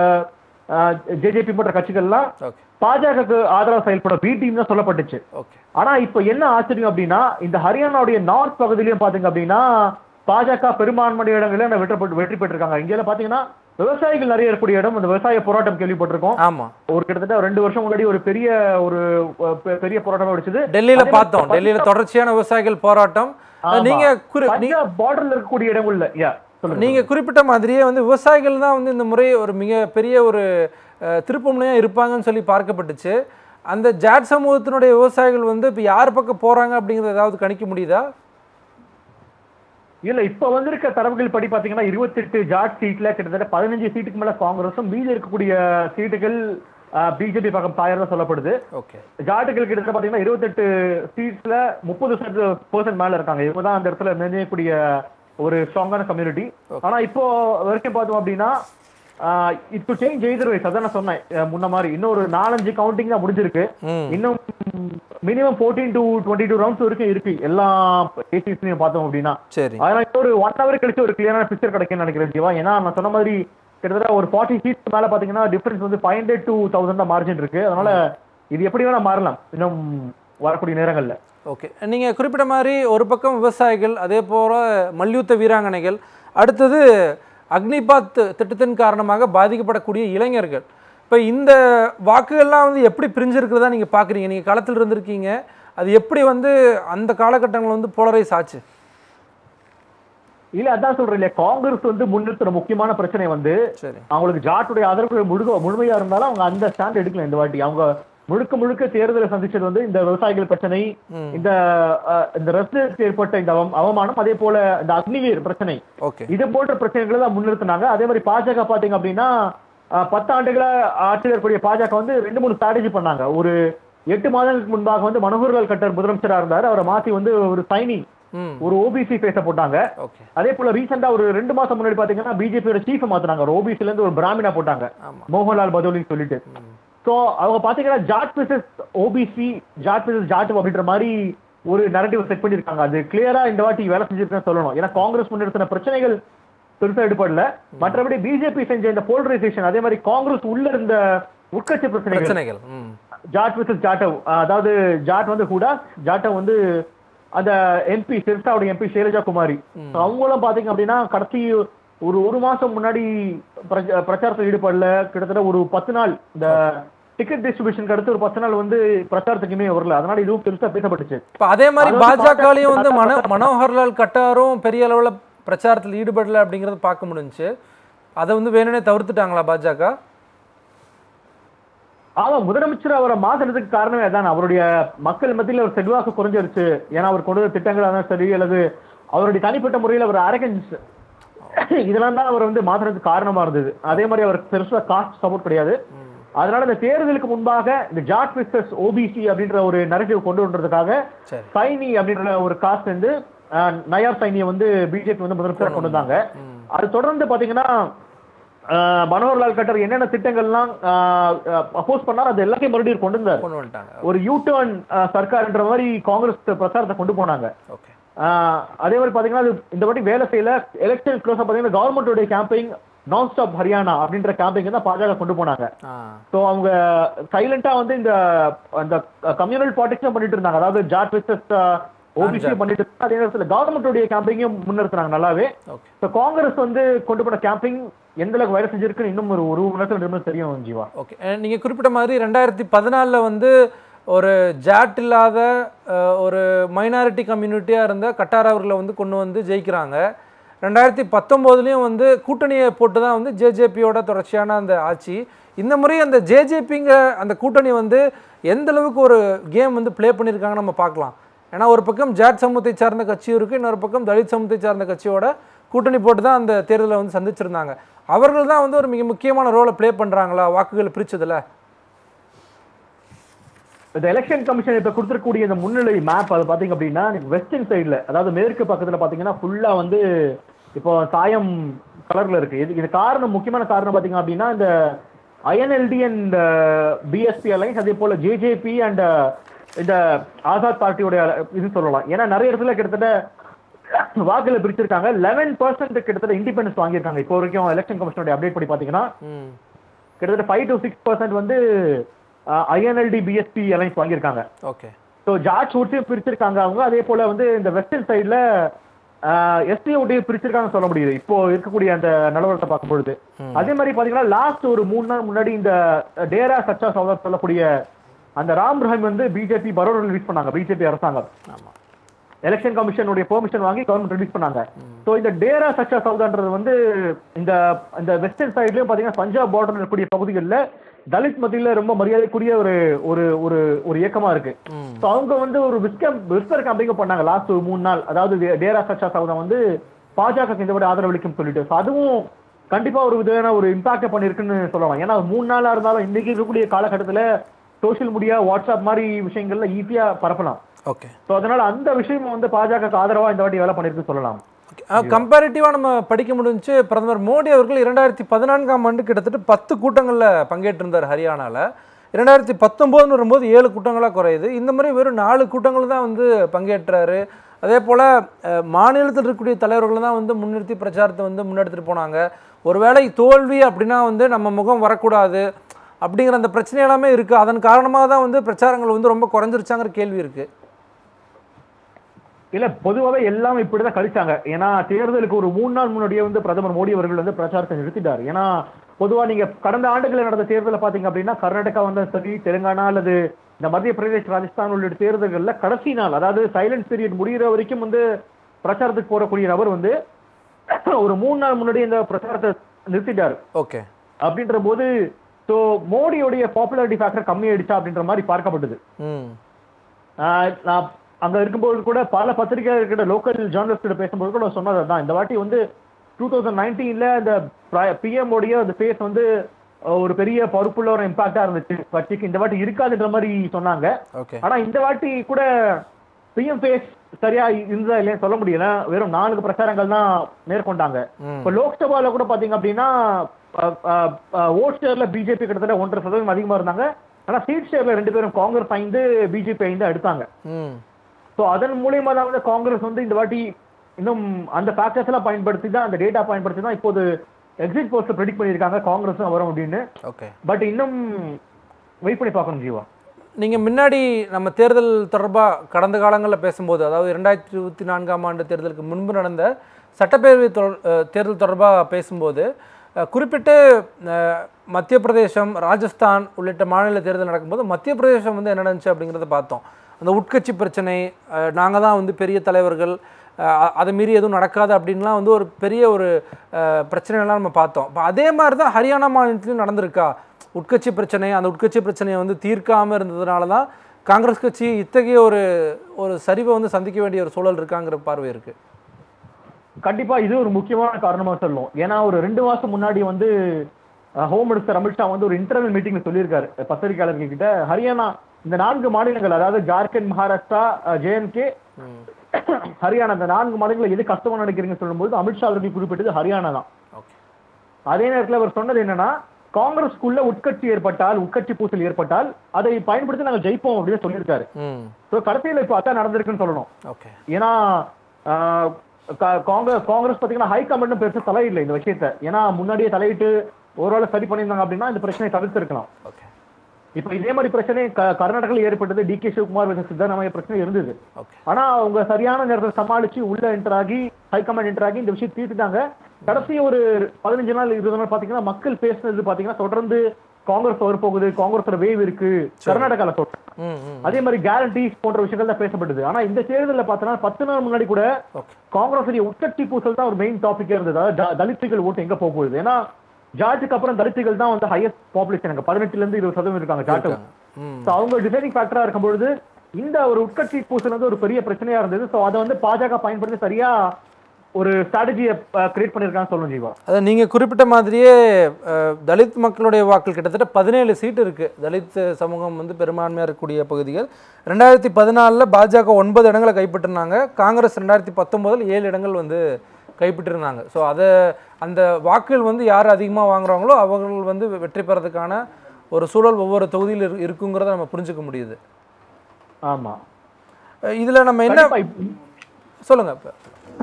ஜேஜேபி போன்ற கட்சிகள்லாம் ஓகே பாஜகவுக்கு ஆதரவு செயல்பட பி டீம் தான் சொல்லப்பட்டுச்சு ஓகே ஆனா இப்ப என்ன ஆச்சரியம் அப்படின்னா இந்த ஹரியானாவுடைய நார்த் பகுதியிலயும் பாத்தீங்க அப்படின்னா பாஜக பெரும்பான்மை இடங்களில் வெற்றி பெற்று வெற்றி பெற்றிருக்காங்க இங்க பாத்தீங்கன்னா விவசாயிகள் நிறைய இருக்கக்கூடிய இடம் அந்த விவசாய போராட்டம் கேள்விப்பட்டிருக்கோம் ஆமா ஒரு கிட்டத்தட்ட ரெண்டு வருஷம் முன்னாடி ஒரு பெரிய ஒரு அஹ், பெ- பெரிய போராட்டம் வெடிச்சது டெல்லியில அதே மாதிரி பார்த்தோம் டெல்லியில தொடர்ச்சியான விவசாயிகள் போராட்டம் ஆமா. நீங்க குறி- நீ- பஞ்சாப் பார்டர்ல இருக்கக்கூடிய இடங்கள்ல யா சொல்லுங்க நீங்க குறிப்பிட்ட மாதிரியே வந்து விவசாயிகள் தான் வந்து இந்த முறை ஒரு மிக பெரிய ஒரு அஹ், திருப்புமுனையா இருப்பாங்கன்னு சொல்லி பார்க்கப்பட்டுச்சு அந்த ஜாட் சமூகத்தினுடைய விவசாயிகள் வந்து இப்போ யார் பக்கம் போறாங்க அப்படிங்கறத ஏதாவது கணிக்க முடியுதா இல்ல இப்ப வந்திருக்க தரவுகள் படி பாத்தீங்கன்னா 28 ஜாட் சீட்ல கிட்டத்தட்ட பதினஞ்சு சீட்டுக்கு மேல காங்கிரஸும் மீதி இருக்கக்கூடிய சீட்டுகள் பிஜேபி பக்கம் தாயர் சொல்லப்படுது ஓகே ஜாட்டுகள் கிட்டத்தட்ட பாத்தீங்கன்னா இருபத்தெட்டு சீட்ஸ்ல முப்பது பர்சன்ட் மேல இருக்காங்க இவங்க தான் அந்த இடத்துல நிர்ணயிக்கக்கூடிய ஒரு ஸ்ட்ராங்கான கம்யூனிட்டி ஆனா இப்போ வரைக்கும் பார்த்தோம் அப்படின்னா இப்போ சேஞ்ச் எய்தர் வைஸ் அதான் நான் சொன்னேன் அஹ் முன்ன மாதிரி இன்னும் ஒரு நாலஞ்சு கவுண்டிங் தான் முடிஞ்சிருக்கு ம் இன்னும் minimum fourteen to twenty two rounds வரைக்கும் இருக்கு எல்லா ஏசிஸ்லையும் பார்த்தோம் அப்படின்னா சரி அதனால இன்னும் ஒரு ஒன் ஹவர் கழிச்சு ஒரு கிளியரான பிக்சர் கிடைக்கும்னு நினைக்கிறேன் ஜீவா ஏன்னா நான் சொன்ன மாதிரி கிட்டத்தட்ட ஒரு ஃபார்ட்டி சீட்ஸ் மேல பாத்தீங்கன்னா டிஃபரன்ஸ் வந்து ஃபைவ் ஹண்ட்ரட் டூ தௌசண்ட் தான் மார்ஜின் இருக்கு அதனால இது எப்படி வேணா மாறலாம் இன்னும் வரக்கூடிய நேரங்கள்ல ஓகே நீங்க குறிப்பிட்ட மாதிரி ஒரு பக்கம் விவசாயிகள் அதே போல மல்யுத்த வீராங்கனைகள் அடுத்தது அக்னிபாத் திட்டத்தின் காரணமாக பாதிக்கப்படக்கூடிய இளைஞர்கள் இப்போ இந்த வாக்குகள்லாம் வந்து எப்படி பிரிஞ்சிருக்கிறதா நீங்க பார்க்குறீங்க நீங்க களத்தில் இருந்திருக்கீங்க அது எப்படி வந்து அந்த காலகட்டங்கள் வந்து போலரைஸ் ஆச்சு இல்ல அதான் சொல்றேன் இல்லையா காங்கிரஸ் வந்து முன்னிறுத்துற முக்கியமான பிரச்சனை வந்து சரி அவங்களுக்கு ஜாட்டுடைய ஆதரவு முழுக்க முழுமையா இருந்தாலும் அவங்க அந்த ஸ்டாண்ட் எடுக்கல இந்த வாட்டி அவங்க முழுக்க முழுக்க தேர்தலை சந்திச்சது வந்து இந்த விவசாயிகள் பிரச்சனை ம் இந்த அஹ், இந்த ரசிகர்களுக்கு ஏற்பட்ட இந்த அவம்- அவமானம் அதே போல இந்த அக்னிவீர் பிரச்சனை ஓகே இது போன்ற பிரச்சனைகளை தான் முன்னிறுத்தினாங்க அதே மாதிரி பாஜக பாத்தீங்க அப்படின்னா அஹ், பத்து ஆண்டுகளா ஆட்சியில் இருக்கக்கூடிய பாஜக வந்து ரெண்டு மூணு ஸ்ட்ராட்டஜி பண்ணாங்க ஒரு எட்டு மாதங்களுக்கு முன்பாக வந்து மனோகர்லால் கட்டர் முதலமைச்சரா இருந்தார் அவரை மாத்தி வந்து ஒரு சைனி ம் ஒரு ஓபிசி பேச போட்டாங்க ஓகே அதே போல ரீசெண்டா ஒரு ரெண்டு மாசம் முன்னாடி பாத்தீங்கன்னா பிஜேபியோட சீஃப் மாத்தினாங்க ஒரு ஓபிசில இருந்து ஒரு பிராமினா போட்டாங்க ஆமா மோகன்லால் பதோலின்னு சொல்லிட்டு ம் சோ அவங்க பாத்தீங்கன்னா Jat BCs OBC Jat BCs Jat அப்படின்ற மாதிரி ஒரு நரேட்டிவ் செட் பண்ணிருக்காங்க அது கிளியரா இந்த வாட்டி வேலை செஞ்சிருக்கேன்னு சொல்லணும் ஏன்னா காங்கிரஸ் முன்னெடுத்தின பிரச்சனைகள் பெருசா எடுபடல மற்றபடி பிஜேபி செஞ்ச இந்த போலரைசேஷன் அதே மாதிரி காங்கிரஸ் உள்ள இருந்த உட்கட்சி பிரச்சனைகள் பிரச்சனைகள் ம் ஜாட் விசஸ் ஜாட்டவ் அதாவது ஜாட் வந்து கூட ஜாட்டவ் வந்து அந்த எம்பி சிறுசாவுடைய எம்பி ஷைலஜா குமாரி So அவங்களும் பாத்தீங்க அப்படின்னா கடைசி ஒரு ஒரு மாசம் முன்னாடி பிரச்ச- பிரச்சாரத்தில் ஈடுபடல கிட்டத்தட்ட ஒரு பத்து நாள் இந்த டிக்கெட் டிஸ்ட்ரிபியூஷனுக்கு அடுத்து ஒரு பத்து நாள் வந்து பிரச்சாரத்துக்குமே வரல அதனால இதுவும் பெருசா பேசப்பட்டுச்சு இப்போ அதே மாதிரி அது வந்து பாஜகலையும் வந்து பாஜக மனோ மனோகர்லால் கட்டாரும் பெரிய அளவில் பிரச்சாரத்தில் ஈடுபடல அப்படிங்கிறத பார்க்க முடிஞ்சுச்சு அதை வந்து வேணும்னே தவிர்த்துட்டாங்களா பாஜக ஆமா முதலமைச்சர் அவரை மாத்துறதுக்கு காரணமே அதான் அவருடைய மக்கள் மத்தியில் ஒரு செல்வாக்கு குறைஞ்சிருச்சு ஏன்னா அவர் கொண்டு வந்த திட்டங்களா இருந்தாலும் சரி அல்லது அவருடைய தனிப்பட்ட முறையில் அவர் அரகன்ஸ் இதெல்லாம் தான் அவர் வந்து மாத்துறதுக்கு காரணமா இருந்தது அதே மாதிரி அவர் பெருசா காஸ்ட் சப்போர்ட் கிடையாது அதனால இந்த தேர்தலுக்கு முன்பாக இந்த ஜாட் பிஸ்டர்ஸ் ஓபிசி அப்படின்ற ஒரு நரேட்டிவ் கொண்டு வந்ததுக்காக சரி சைனி அப்படின்ற ஒரு காஸ்ட் வந்து அஹ், நயார் சைனியை வந்து பிஜேபி வந்து முதலமைச்சராக கொண்டு வந்தாங்க ம். அது தொடர்ந்து பாத்தீங்கன்னா அஹ், மனோகர்லால் கட்டர் என்னென்ன திட்டங்கள்லாம் அப்போஸ் பண்ணாரோ அது எல்லாத்தையும் மறுபடியும் கொண்டு வந்தார் கொண்டு வந்துட்டாங்க ஒரு யூ டர்ன் சர்க்கார்ன்ற மாதிரி காங்கிரஸ் பிரச்சாரத்தை கொண்டு போனாங்க ஓகே ஆஹ் அதே மாதிரி பாத்தீங்கன்னா அது இந்த வாட்டி வேலை செய்யல எலெக்ஷன் க்ளோஸ் பாத்தீங்கன்னா கவர்மெண்டோட கேம்பெயின் நான் ஸ்டாப் ஹரியானா அப்படின்ற கேம்பெயின் தான் பாஜக கொண்டு போனாங்க ஆ ஸோ அவங்க சைலண்டா வந்து இந்த அந்த கம்யூனல் பாலிடிக்ஸும் பண்ணிட்டு இருந்தாங்க அதாவது ஜாட் விசஸ் ஓபிசி பண்ணிட்டு இருந்தாங்க அதே நேரத்தில் கவர்மெண்டோடைய கேம்பெயினையும் முன்னிறுத்துறாங்க நல்லாவே ஓகே ஸோ காங்கிரஸ் வந்து கொண்டு போன கேம்பெயின் எந்த அளவுக்கு வேலை செஞ்சிருக்குன்னு இன்னும் ஒரு ஒரு மணி நேரத்துல ரெண்டு தெரியும் ஜீவா ஓகே அஹ் நீங்க குறிப்பிட்ட மாதிரி ரெண்டாயிரத்தி பதினாலில் வந்து ஒரு ஜாட் இல்லாத அஹ், ஒரு மைனாரிட்டி கம்யூனிட்டியாக இருந்த கட்டார் அவர்களை வந்து கொண்டு வந்து ஜெயிக்கிறாங்க ரெண்டாயிரத்தி பத்தொம்போதுலேயும் வந்து கூட்டணியை போட்டு தான் வந்து ஜேஜேபியோட தொடர்ச்சியான அந்த ஆட்சி இந்த முறை அந்த ஜேஜேபிங்கிற அந்த கூட்டணி வந்து எந்த அளவுக்கு ஒரு கேம் வந்து ப்ளே பண்ணியிருக்காங்கன்னு நம்ம பார்க்கலாம் ஏன்னா ஒரு பக்கம் ஜாட் சமூகத்தை சார்ந்த கட்சியும் இருக்குது இன்னொரு பக்கம் தலித் சமூகத்தை சார்ந்த கட்சியோட கூட்டணி போட்டு தான் அந்த தேர்தலை வந்து சந்திச்சிருந்தாங்க அவர்கள் தான் வந்து ஒரு மிக முக்கியமான ரோலை ப்ளே பண்ணுறாங்களா வாக்குகள் பிரிச்சதுல இந்த எலெக்ஷன் கமிஷன் இப்ப கொடுத்துருக்கக்கூடிய இந்த முன்னிலை மேப் அது பாத்தீங்க அப்படின்னா வெஸ்டர்ன் சைடுல அதாவது மேற்கு பக்கத்துல பாத்தீங்கன்னா ஃபுல்லா வந்து இப்போ சாயம் கலர்ல இருக்கு இது இது காரணம் முக்கியமான காரணம் பாத்தீங்க அப்படின்னா இந்த ஐஎன்எல்டி அண்ட் பிஎஸ்பி அலைன்ஸ் அதே போல ஜேஜேபி அண்ட் இந்த ஆசாத் பார்ட்டியோட இது சொல்லலாம் ஏன்னா நிறைய இடத்துல கிட்டத்தட்ட வாக்குல பிரிச்சிருக்காங்க லெவன் பர்சன்ட் கிட்டத்தட்ட இண்டிபெண்டன்ஸ் வாங்கியிருக்காங்க இப்போ வரைக்கும் எலெக்ஷன் கமிஷனோட அப்டேட் படி பாத்தீங்கன்னா ம் கிட்டத்தட்ட ஃபைவ் டு சிக்ஸ் பர்சன்ட் வந்து ஐஎன்எல்டி பிஎஸ்பி அலைன்ஸ் வாங்கியிருக்காங்க ஓகே ஸோ ஜார்ஜ் ஓட்டையும் பிரிச்சிருக்காங்க அவங்க அதே போல வந்து இந்த வெஸ்டர்ன் சைடில் எஸ்டி ஓட்டையும் பிரிச்சிருக்காங்கன்னு சொல்ல முடியுது இப்போ இருக்கக்கூடிய அந்த நிலவரத்தை பார்க்கும் பொழுது அதே மாதிரி பாத்தீங்கன்னா லாஸ்ட் ஒரு மூணு நாள் முன்னாடி இந்த டேரா சச்சா சௌதர் சொல்லக்கூடிய அந்த ராம் ரஹீம் வந்து பிஜேபி பரோடா ரிலீஸ் பண்ணாங்க பிஜேபி அரசாங்கம் ஆமாம் எலெக்ஷன் கமிஷனுடைய பெர்மிஷன் வாங்கி கவர்மெண்ட் ரிலீஸ் பண்ணாங்க ஸோ இந்த டேரா சச்சா சவுதான்றது வந்து இந்த இந்த வெஸ்டர்ன் சைட்லயும் பாத்தீங்கன்னா பஞ்சாப் பார்டர் இருக்கக்கூடிய பகுதிகளில் தலித் மத்தியில ரொம்ப மரியாதைக்குரிய ஒரு ஒரு ஒரு ஒரு இயக்கமா இருக்கு ம் ஸோ அவங்க வந்து ஒரு விஸ்கம் விஸ்பர் கேம்பிங் பண்ணாங்க லாஸ்ட் ஒரு மூணு நாள் அதாவது டே- டேரா சச்சா சவுதா வந்து பாஜக இந்த விட ஆதரவளிக்கும் சொல்லிட்டு ஸோ அதுவும் கண்டிப்பா ஒரு விதமான ஒரு இம்பாக்ட் பண்ணிருக்குன்னு சொல்லலாம் ஏன்னா மூணு நாளா இருந்தாலும் இன்னைக்கு இருக்கக்கூடிய காலகட்டத்துல சோஷியல் மீடியா வாட்ஸ்அப் மாதிரி விஷயங்கள்ல ஈஸியா பரப்பலாம் ஓகே ஸோ அதனால அந்த விஷயம் வந்து பாஜக ஆதரவா இந்த வாட்டி வேலை பண்ணிருக்குன்னு சொல்லலாம் கம்பேரிட்டிவாக நம்ம படிக்க முடிஞ்சுச்சு பிரதமர் மோடி அவர்கள் இரண்டாயிரத்தி பதினான்காம் ஆண்டு கிட்டத்தட்ட பத்து கூட்டங்களில் பங்கேற்றிருந்தார் ஹரியானாவில் இரண்டாயிரத்தி பத்தொம்போதுன்னு வரும்போது ஏழு கூட்டங்களாக குறையுது இந்த மாதிரி வெறும் நாலு கூட்டங்கள் தான் வந்து பங்கேற்றாரு அதே போல் மாநிலத்தில் இருக்கக்கூடிய தலைவர்கள் தான் வந்து முன்னிறுத்தி பிரச்சாரத்தை வந்து முன்னெடுத்துட்டு போனாங்க ஒருவேளை தோல்வி அப்படின்னா வந்து நம்ம முகம் வரக்கூடாது அப்படிங்கிற அந்த பிரச்சனை எல்லாமே இருக்குது அதன் காரணமாக தான் வந்து பிரச்சாரங்கள் வந்து ரொம்ப குறைஞ்சிருச்சாங்கிற கேள்வி இருக்குது இல்ல பொதுவாகவே எல்லாம் இப்படிதான் கழிச்சாங்க ஏன்னா தேர்தலுக்கு ஒரு மூணு நாள் முன்னாடியே வந்து பிரதமர் மோடி அவர்கள் வந்து பிரச்சாரத்தை நிறுத்திட்டார் ஏன்னா பொதுவா நீங்க கடந்த ஆண்டுகளில் நடந்த தேர்தலை பாத்தீங்க அப்படின்னா கர்நாடகா வந்த சரி தெலுங்கானா அல்லது இந்த மத்திய பிரதேஷ் ராஜஸ்தான் உள்ளிட்ட தேர்தல்கள்ல கடைசி நாள் அதாவது சைலன்ஸ் பீரியட் முடிகிற வரைக்கும் வந்து பிரச்சாரத்துக்கு போறக்கூடிய நபர் வந்து ஒரு மூணு நாள் முன்னாடி இந்த பிரச்சாரத்தை நிறுத்திட்டார் ஓகே அப்படின்ற போது ஸோ மோடியோடைய பாப்புலாரிட்டி ஃபேக்டர் கம்மியாயிடுச்சா அப்படின்ற மாதிரி பார்க்கப்பட்டது ம் ஆஹ் நான் அங்க இருக்கும்போது கூட பல பத்திரிகையாளர் கிட்ட லோக்கல் ஜேர்னலிஸ்ட் கிட்ட பேசும்போது கூட சொன்னது தான் இந்த வாட்டி வந்து டூ தௌசண்ட் நைன்டீன்ல இந்த பிஎம் உடைய அந்த ஃபேஸ் வந்து அஹ், ஒரு பெரிய பொறுப்புள்ள ஒரு இம்பாக்டா இருந்துச்சு கட்சிக்கு இந்த வாட்டி இருக்காதுன்ற மாதிரி சொன்னாங்க ஓகே ஆனா இந்த வாட்டி கூட பிஎம் ஃபேஸ் சரியா இருந்ததா இல்லையா சொல்ல முடியல வெறும் நான்கு பிரச்சாரங்கள் தான் மேற்கொண்டாங்க ம் இப்ப லோக்சபால கூட பாத்தீங்க அப்படின்னா ஓட் ஷேர்ல பிஜேபி கிட்டத்தட்ட ஒன்றரை சதவீதம் அதிகமா இருந்தாங்க ஆனா சீட் ஷேர்ல ரெண்டு பேரும் காங்கிரஸ் ஐந்து பிஜேபி ஐந்து எடுத்தாங்க ம் ஸோ அதன் மூலியமா தான் வந்து காங்கிரஸ் வந்து இந்த வாட்டி இன்னும் அந்த ஃபேக்டர்ஸ் எல்லாம் பயன்படுத்தி தான் அந்த டேட்டா பயன்படுத்தி தான் இப்போது எக்ஸிட் போஸ்ட் ப்ரெடிக்ட் பண்ணியிருக்காங்க காங்கிரஸும் வரும் அப்படின்னு ஓகே பட் இன்னும் வெயிட் பண்ணி பார்க்கணும் ஜீவா நீங்கள் முன்னாடி நம்ம தேர்தல் தொடர்பாக கடந்த காலங்களில் பேசும்போது அதாவது இரண்டாயிரத்தி இருபத்தி நான்காம் ஆண்டு தேர்தலுக்கு முன்பு நடந்த சட்டப்பேரவை தொ- அஹ் தேர்தல் தொடர்பாக பேசும்போது அஹ் குறிப்பிட்டு அஹ், மத்திய பிரதேசம் ராஜஸ்தான் உள்ளிட்ட மாநில தேர்தல் நடக்கும்போது மத்திய பிரதேசம் வந்து என்ன நடந்துச்சு அப்படிங்கிறத பார்த்தோம் அந்த உட்கட்சி பிரச்சனை நாங்கள் தான் வந்து பெரிய தலைவர்கள் அஹ், அதை மீறி எதுவும் நடக்காது அப்படின்லாம் வந்து ஒரு பெரிய ஒரு அஹ், பிரச்சனையெல்லாம் நம்ம பார்த்தோம் இப்போ அதே மாதிரி தான் ஹரியானா மாநிலத்திலையும் நடந்திருக்கா உட்கட்சி பிரச்சனை அந்த உட்கட்சி பிரச்சனையை வந்து தீர்க்காமல் இருந்ததுனால தான் காங்கிரஸ் கட்சி இத்தகைய ஒரு ஒரு சரிவை வந்து சந்திக்க வேண்டிய ஒரு சூழல் இருக்காங்கிற பார்வை இருக்கு கண்டிப்பா இது ஒரு முக்கியமான காரணமா சொல்லும் ஏன்னா ஒரு ரெண்டு மாசம் முன்னாடி வந்து ஹோம் மினிஸ்டர் அமித்ஷா வந்து ஒரு இன்டர்னல் மீட்டிங்ல சொல்லியிருக்காரு அஹ், பத்திரிகையாளர்கள் கிட்ட ஹரியானா இந்த நான்கு மாநிலங்கள் அதாவது ஜார்க்கண்ட் மகாராஷ்டிரா ஜேஎன்கே ஹரியானா இந்த நான்கு மாநிலங்கள் எது கஷ்டமா நினைக்கிறீங்கன்னு சொல்லும்போது அமித்ஷா அவர்கள் குறிப்பிட்டது ஹரியானா தான் ஓகே அதே நேரத்துல அவர் சொன்னது என்னன்னா காங்கிரஸ்க்குள்ள உட்கட்சி ஏற்பட்டால் உட்கட்சி பூசல் ஏற்பட்டால் அதை பயன்படுத்தி நாங்க ஜெயிப்போம் அப்படின்னு சொல்லியிருக்காரு ம் ஸோ கடைசியில இப்போ அதான் நடந்திருக்குன்னு சொல்லணும் ஓகே ஏன்னா ஆஹ், கா- காங்கிரஸ் காங்கிரஸ் பாத்தீங்கன்னா ஹை கமாண்டும் பெருசா தலையிடல இந்த விஷயத்த ஏன்னா முன்னாடியே தலையிட்டு ஒருவேளை சரி பண்ணியிருந்தாங்க அப்படின்னா இந்த பிரச்சனையை தவிர்த்திருக்கலாம் ஓகே இப்போ இதே மாதிரி பிரச்சனை க- கர்நாடகாவில் ஏற்பட்டது D K Shivakumar versus Siddaramaiah பிரச்சனை இருந்தது ஓகே ஆனா அவங்க சரியான நேரத்தில் சமாளிச்சு உள்ள என்டர் ஆகி ஹைகமாண்ட் என்டர் ஆகி இந்த விஷயம் தீர்த்துட்டாங்க கடைசி ஒரு பதினஞ்சு நாள் இருபது நாள் பாத்தீங்கன்னா மக்கள் பேசுனது பாத்தீங்கன்னா தொடர்ந்து காங்கிரஸ் வரப்போகுது காங்கிரஸோட வேவ் இருக்கு கர்நாடகால சொல்றேன் ம் ம் அதே மாதிரி கேரண்டிஸ் போன்ற விஷயங்கள் தான் பேசப்பட்டது ஆனா இந்த தேர்தலில் பார்த்தோன்னா பத்து நாள் முன்னாடி கூட ஓகே காங்கிரஸ் உட்கட்சி பூசல் தான் ஒரு மெயின் டாபிக்கே இருந்தது அதாவது த- தலித்துகள் ஓட்டு எங்க போக போகுது ஏன்னா ஜார்ஜுக்கு அப்புறம் தலித்துகள் தான் வந்து ஹையஸ்ட் பாப்புலேஷன் அங்க பதினெட்டுல இருந்து இருபது சதவீதம் இருக்காங்க ஜாட்டு ம் ஸோ அவங்க டிசைடிங் ஃபேக்டரா இருக்கும்பொழுது இந்த ஒரு உட்கட்சி பூசல் வந்து ஒரு பெரிய பிரச்சனையா இருந்தது ஸோ அதை வந்து பாஜக பயன்படுத்தி சரியா ஒரு ஸ்ட்ராட்டஜியை கிரியேட் பண்ணியிருக்கான்னு சொல்லணும் ஜீவா அதை நீங்கள் குறிப்பிட்ட மாதிரியே அஹ், தலித் மக்களுடைய வாக்கள் கிட்டத்தட்ட பதினேழு சீட்டு இருக்குது தலித் சமூகம் வந்து பெரும்பான்மையாக இருக்கக்கூடிய பகுதிகள் ரெண்டாயிரத்தி பதினாலில் பாஜக ஒன்பது இடங்களை கைப்பற்றினாங்க காங்கிரஸ் ரெண்டாயிரத்தி பத்தொம்போதில் ஏழு இடங்கள் வந்து கைப்பற்றிருந்தாங்க ஸோ அதை அந்த வாக்குகள் வந்து யார் அதிகமாக வாங்குறாங்களோ அவர்கள் வந்து வெற்றி பெறதுக்கான ஒரு சூழல் ஒவ்வொரு தொகுதியில் இரு- இருக்குங்கிறத நம்ம புரிஞ்சுக்க முடியுது ஆமா இதில் நம்ம என்ன கண்டிப்பா இப்ப- சொல்லுங்கள் இப்போ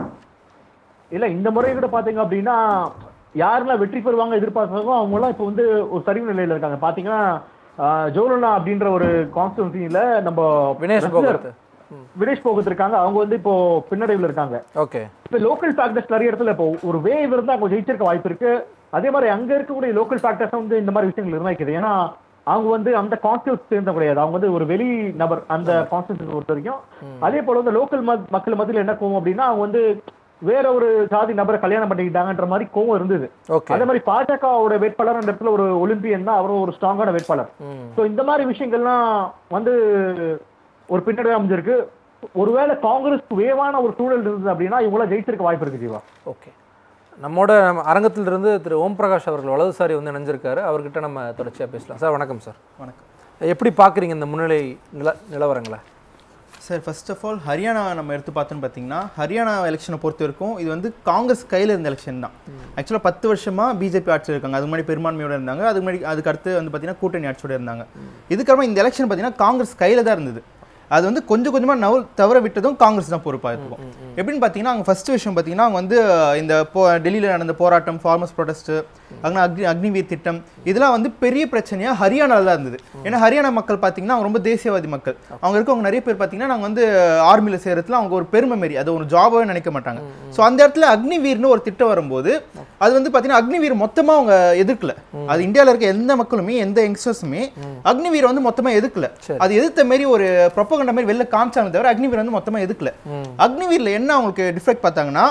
இல்ல இந்த முறை கூட பாத்தீங்க அப்படின்னா யாரெல்லாம் வெற்றி பெறுவாங்க எதிர்பார்த்தாங்களோ அவங்க எல்லாம் இப்போ வந்து ஒரு சரிவு நிலையில இருக்காங்க பாத்தீங்கன்னா ஆஹ், ஜோலனா அப்படின்ற ஒரு கான்ஸ்டியூன்சில நம்ம வினேஷ் wrestler போகத் வினேஷ் போகத் இருக்காங்க அவங்க வந்து இப்போ பின்னடைவுல இருக்காங்க ஓகே இப்ப லோக்கல் ஃபேக்டர்ஸ் நிறைய இடத்துல இப்போ ஒரு வேவ் இருந்தா அவங்க ஜெயிச்சிருக்க வாய்ப்பு இருக்கு அதே மாதிரி அங்க இருக்கக்கூடிய லோக்கல் ஃபேக்டர்ஸ் வந்து இந்த மாதிரி விஷயங்கள் நிர்ணயிக்குது ஏன்னா அவங்க வந்து அந்த கான்ஸ்டியூட் சேர்ந்த கிடையாது அவங்க வந்து ஒரு வெளி நபர் அந்த கான்ஸ்டியூஷன் பொறுத்த வரைக்கும் அதே போல வந்து லோக்கல் மக்கள் மத்தியில் என்ன கோவம் அப்படின்னா அவங்க வந்து வேற ஒரு ஜாதி நபரை கல்யாணம் பண்ணிக்கிட்டாங்கன்ற மாதிரி கோவம் இருந்தது ஓகே அதே மாதிரி பாஜகவோட வேட்பாளர் அந்த இடத்துல ஒரு ஒலிம்பியன் தான் அவரும் ஒரு ஸ்ட்ராங்கான வேட்பாளர் ம் ஸோ இந்த மாதிரி விஷயங்கள்லாம் வந்து ஒரு பின்னடைவு அமைஞ்சிருக்கு ஒருவேளை காங்கிரஸ் வேவான ஒரு சூழல் இருந்தது அப்படின்னா இவங்களாம் ஜெயிச்சிருக்க வாய்ப்பு இருக்கு ஜீவா ஓகே நம்மோட நம்ம அரங்கத்திலிருந்து திரு ஓம் பிரகாஷ் அவர்கள் வலதுசாரி வந்து இணைஞ்சிருக்காரு அவர்கிட்ட நம்ம தொடர்ச்சியாக பேசலாம் சார் வணக்கம் சார் வணக்கம் எப்படி பார்க்குறீங்க இந்த முன்னிலை நில நிலவரங்களை sir first of all Haryana நம்ம எடுத்து பார்த்தோன்னு பார்த்தீங்கன்னா ஹரியானா எலெக்ஷனை பொறுத்த வரைக்கும் இது வந்து காங்கிரஸ் கையில் இருந்த எலெக்ஷன் தான் ஆக்சுவலாக பத்து வருஷமா பிஜேபி ஆட்சியில் இருக்காங்க அது முன்னாடி பெரும்பான்மையோட இருந்தாங்க அது முன்னாடி அதுக்கு அடுத்து வந்து பார்த்தீங்கன்னா கூட்டணி ஆட்சியோட இருந்தாங்க இதுக்கப்புறமா இந்த எலெக்ஷன் பார்த்தீங்கன்னா காங்கிரஸ் கையில் தான் இருந்தது அது வந்து கொஞ்சம் கொஞ்சமாக நவ தவற விட்டதும் காங்கிரஸ் தான் பொறுப்பாக இருக்கும் எப்படின்னு பார்த்தீங்கன்னா அவங்க ஃபர்ஸ்ட் விஷயம் பார்த்தீங்கன்னா அவங்க வந்து இந்த போ டெல்லியில் நடந்த போராட்டம் ஃபார்மர்ஸ் ப்ரொடெஸ்ட் அங்கே அக்னி அக்னிவீர் திட்டம் இதெல்லாம் வந்து பெரிய பிரச்சனையாக ஹரியானாவில் தான் இருந்தது ஏன்னா ஹரியானா மக்கள் பார்த்தீங்கன்னா அவங்க ரொம்ப தேசியவாதி மக்கள் அவங்க இருக்கவங்க நிறைய பேர் பார்த்தீங்கன்னா நாங்கள் வந்து ஆர்மியில் சேரத்துல அவங்க ஒரு பெருமை மாரி அது ஒரு ஜாபாகவே நினைக்க மாட்டாங்க ஸோ அந்த இடத்துல அக்னிவீர்னு ஒரு திட்டம் வரும்போது அது வந்து பார்த்தீங்கன்னா அக்னிவீர் மொத்தமாக அவங்க எதிர்க்கல அது இந்தியாவில் இருக்க எந்த மக்களுமே எந்த யங்ஸ்டர்ஸுமே அக்னிவீரை வந்து மொத்தமாக எதிர்க்கல சரி. அது எதிர்த்த மாரி ஒரு ப்ரொப்பகண்ட மாதிரி வெளில காமிச்சாங்க தவிர அக்னிவீர் வந்து மொத்தமாக எதுக்கல அக்னிவீரில் என்ன அவங்களுக்கு டிஃபெக்ட் பார்த்தாங்கன்னா